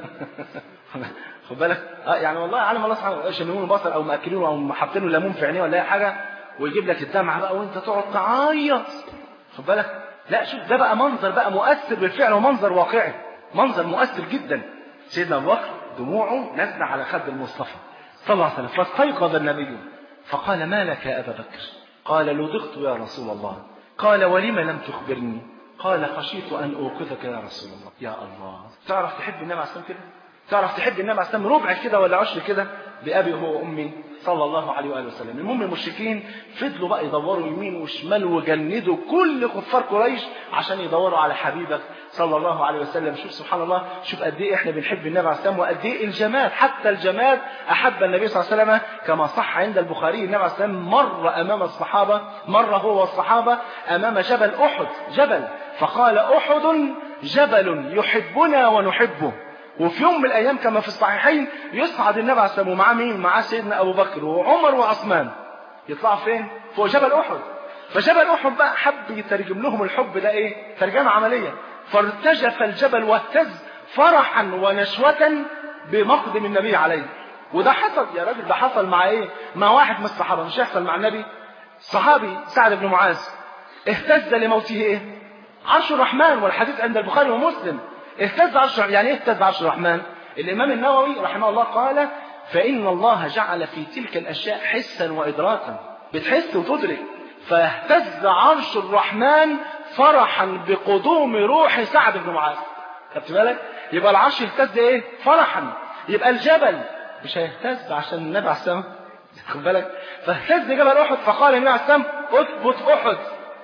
خد بالك اه يعني والله عالم الله سبحانه شممينه بصل او ماكلينه او حاطين له ليمون في عينيه ولا اي حاجه ويجيب لك الدمعه بقى وانت تقعد تعيط خد بالك لا شوف ده بقى منظر بقى مؤثر بالفعل ومنظر واقعي منظر مؤثر جدا سيدنا ابو بكر دموعه نزل على خد المصطفى صلى الله عليه وسلم فاستيقظ النبي فقال ما لك يا ابا بكر قال لدغت يا رسول الله قال ولم لم تخبرني قال خشيت ان اوقظك يا رسول الله يا الله تعرف تحب النبي عليه الصلاه كده تعرف تحب النبي عليه الصلاه ربع كده ولا عشر كده بابي هو وامي صلى الله عليه واله وسلم المهم المشركين فضلوا بقى يدوروا يمين وشمال وجندوا كل كفار قريش عشان يدوروا على حبيبك صلى الله عليه وسلم شوف سبحان الله شوف قد ايه احنا بنحب النبي عليه السلام وقد ايه الجماد حتى الجماد احب النبي صلى الله عليه وسلم كما صح عند البخاري النبي عليه السلام مر امام الصحابه مر هو والصحابه امام جبل احد جبل فقال احد جبل يحبنا ونحبه وفي يوم من الايام كما في الصحيحين يصعد النبي عليه الصلاه والسلام ومعاه مين؟ معاه سيدنا ابو بكر وعمر وعثمان يطلعوا فين؟ فوق جبل احد فجبل احد بقى حب يترجم لهم الحب ده ايه؟ ترجمه عمليه فارتجف الجبل واهتز فرحا ونشوة بمقدم النبي عليه وده حصل يا راجل ده حصل مع ايه؟ مع واحد من الصحابه مش هيحصل مع النبي صحابي سعد بن معاذ اهتز لموته ايه؟ عرش الرحمن والحديث عند البخاري ومسلم اهتز عرش يعني ايه اهتز عرش الرحمن الامام النووي رحمه الله قال فان الله جعل في تلك الاشياء حسا وادراكا بتحس وتدرك فاهتز عرش الرحمن فرحا بقدوم روح سعد بن معاذ خدت بالك يبقى العرش يهتز ايه فرحا يبقى الجبل مش هيهتز عشان النبي عليه السلام خد بالك فاهتز جبل احد فقال النبي عليه السلام اثبت احد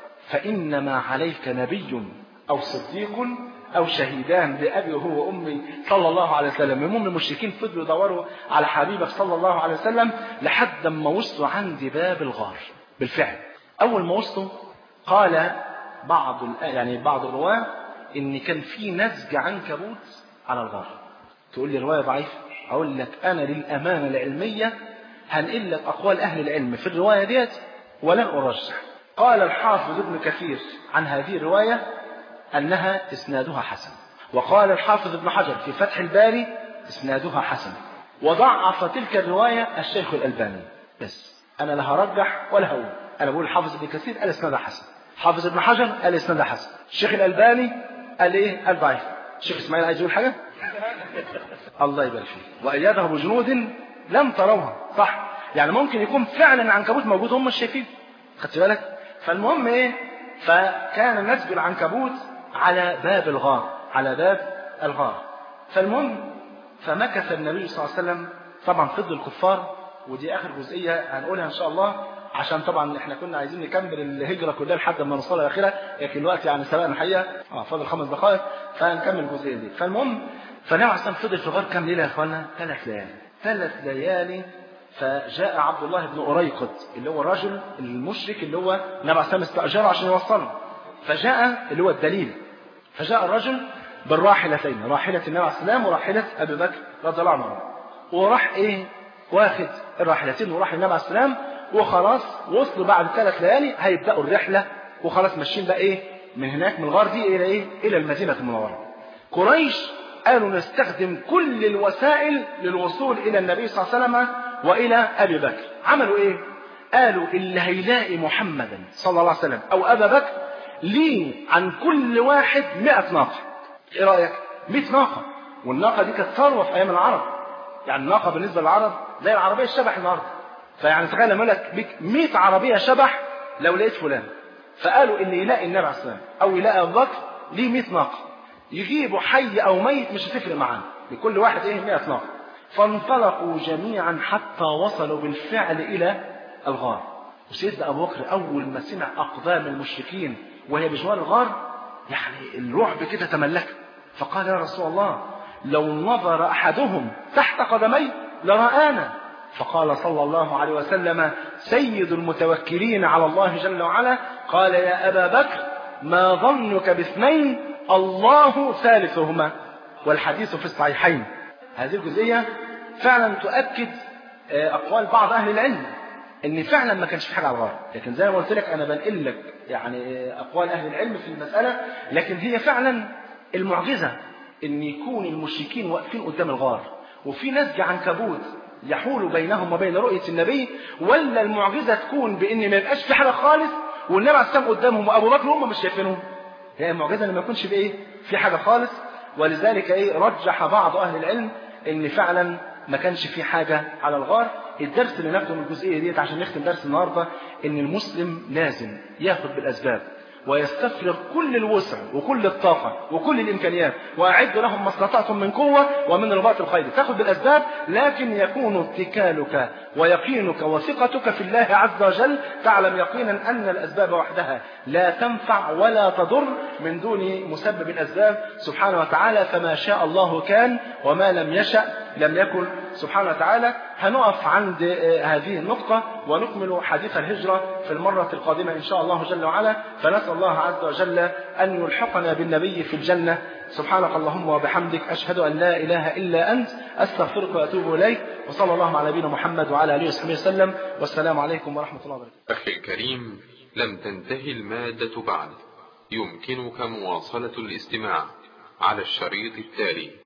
فانما عليك نبي او صديق او شهيدان لابي وهو وامي صلى الله عليه وسلم المهم المشركين فضلوا يدوروا على حبيبك صلى الله عليه وسلم لحد ما وصلوا عند باب الغار بالفعل اول ما وصلوا قال بعض يعني بعض الرواه ان كان في نسج عنكبوت على الغار تقول لي روايه ضعيفه اقول لك انا للامانه العلميه هنقل لك اقوال اهل العلم في الروايه ديت ولن ارجح قال الحافظ ابن كثير عن هذه الروايه انها اسنادها حسن وقال الحافظ ابن حجر في فتح الباري اسنادها حسن وضعف تلك الروايه الشيخ الالباني بس انا لا هرجح ولا هقول انا بقول الحافظ ابن كثير قال اسنادها حسن حافظ ابن حجر قال اسنادها حسن الشيخ الالباني قال ايه قال ضعيف الشيخ اسماعيل عايز يقول حاجه الله يبارك فيه وايده بجنود لم تروها صح يعني ممكن يكون فعلا العنكبوت موجود هم مش شايفين خدت بالك فالمهم ايه فكان نسج العنكبوت على باب الغار على باب الغار فالمهم فمكث النبي صلى الله عليه وسلم طبعا فضل الكفار ودي اخر جزئيه هنقولها ان شاء الله عشان طبعا احنا كنا عايزين نكمل الهجره كلها لحد ما نوصل الاخيره لكن الوقت يعني سبقنا الحقيقه اه فاضل خمس دقائق فهنكمل الجزئيه دي فالمهم فالنبي عليه الصلاه فضل في الغار كام ليله يا اخوانا؟ ثلاث ليالي ثلاث ليالي فجاء عبد الله بن أريقط اللي هو الرجل المشرك اللي هو النبي عليه الصلاه استأجره عشان يوصله فجاء اللي هو الدليل فجاء الرجل بالراحلتين راحلة النبي عليه السلام وراحلة أبي بكر رضي الله عنه وراح إيه واخد الراحلتين وراح النبي عليه السلام وخلاص وصلوا بعد ثلاث ليالي هيبدأوا الرحلة وخلاص ماشيين بقى إيه من هناك من الغار دي إلى إيه إلى المدينة المنورة قريش قالوا نستخدم كل الوسائل للوصول إلى النبي صلى الله عليه وسلم وإلى أبي بكر عملوا إيه قالوا اللي هيلاقي محمدا صلى الله عليه وسلم أو أبا بكر ليه عن كل واحد مئة ناقة إيه رأيك مئة ناقة والناقة دي كانت ثروة في أيام العرب يعني الناقة بالنسبة للعرب زي العربية الشبح النهاردة فيعني تخيل لما لك بيك 100 عربية شبح لو لقيت فلان فقالوا اللي يلاقي النبي عليه السلام أو يلاقي أبو بكر ليه 100 ناقة يجيبوا حي أو ميت مش هتفرق معانا لكل واحد إيه 100 ناقة فانطلقوا جميعا حتى وصلوا بالفعل إلى الغار وسيدنا أبو بكر أول ما سمع أقدام المشركين وهي بجوار الغار يعني الرعب كده تملكه فقال يا رسول الله لو نظر أحدهم تحت قدمي لرآنا فقال صلى الله عليه وسلم سيد المتوكلين على الله جل وعلا قال يا أبا بكر ما ظنك باثنين الله ثالثهما والحديث في الصحيحين هذه الجزئية فعلا تؤكد أقوال بعض أهل العلم ان فعلا ما كانش في حاجه على الغار لكن زي ما قلت لك انا بنقل لك يعني اقوال اهل العلم في المساله لكن هي فعلا المعجزه ان يكون المشركين واقفين قدام الغار وفي نسج عنكبوت يحول بينهم وبين رؤيه النبي ولا المعجزه تكون بان ما يبقاش في حاجه خالص والنبي عليه السلام قدامهم وابو بكر هم مش شايفينهم هي المعجزه ان ما يكونش بايه في حاجه خالص ولذلك ايه رجح بعض اهل العلم ان فعلا ما كانش في حاجه على الغار الدرس اللي ناخده من الجزئيه ديت عشان نختم درس النهارده ان المسلم لازم ياخد بالاسباب ويستفرغ كل الوسع وكل الطاقة وكل الإمكانيات وأعد لهم ما استطعتم من قوة ومن رباط الخير تاخد بالأسباب لكن يكون اتكالك ويقينك وثقتك في الله عز وجل تعلم يقينا أن الأسباب وحدها لا تنفع ولا تضر من دون مسبب الأسباب سبحانه وتعالى فما شاء الله كان وما لم يشأ لم يكن سبحانه وتعالى هنقف عند هذه النقطة ونكمل حديث الهجرة في المرة القادمة إن شاء الله جل وعلا فنسأل الله عز وجل أن يلحقنا بالنبي في الجنة سبحانك اللهم وبحمدك أشهد أن لا إله إلا أنت أستغفرك وأتوب إليك وصلى الله على نبينا محمد وعلى آله وصحبه وسلم والسلام عليكم ورحمة الله وبركاته أخي الكريم لم تنتهي المادة بعد يمكنك مواصلة الاستماع على الشريط التالي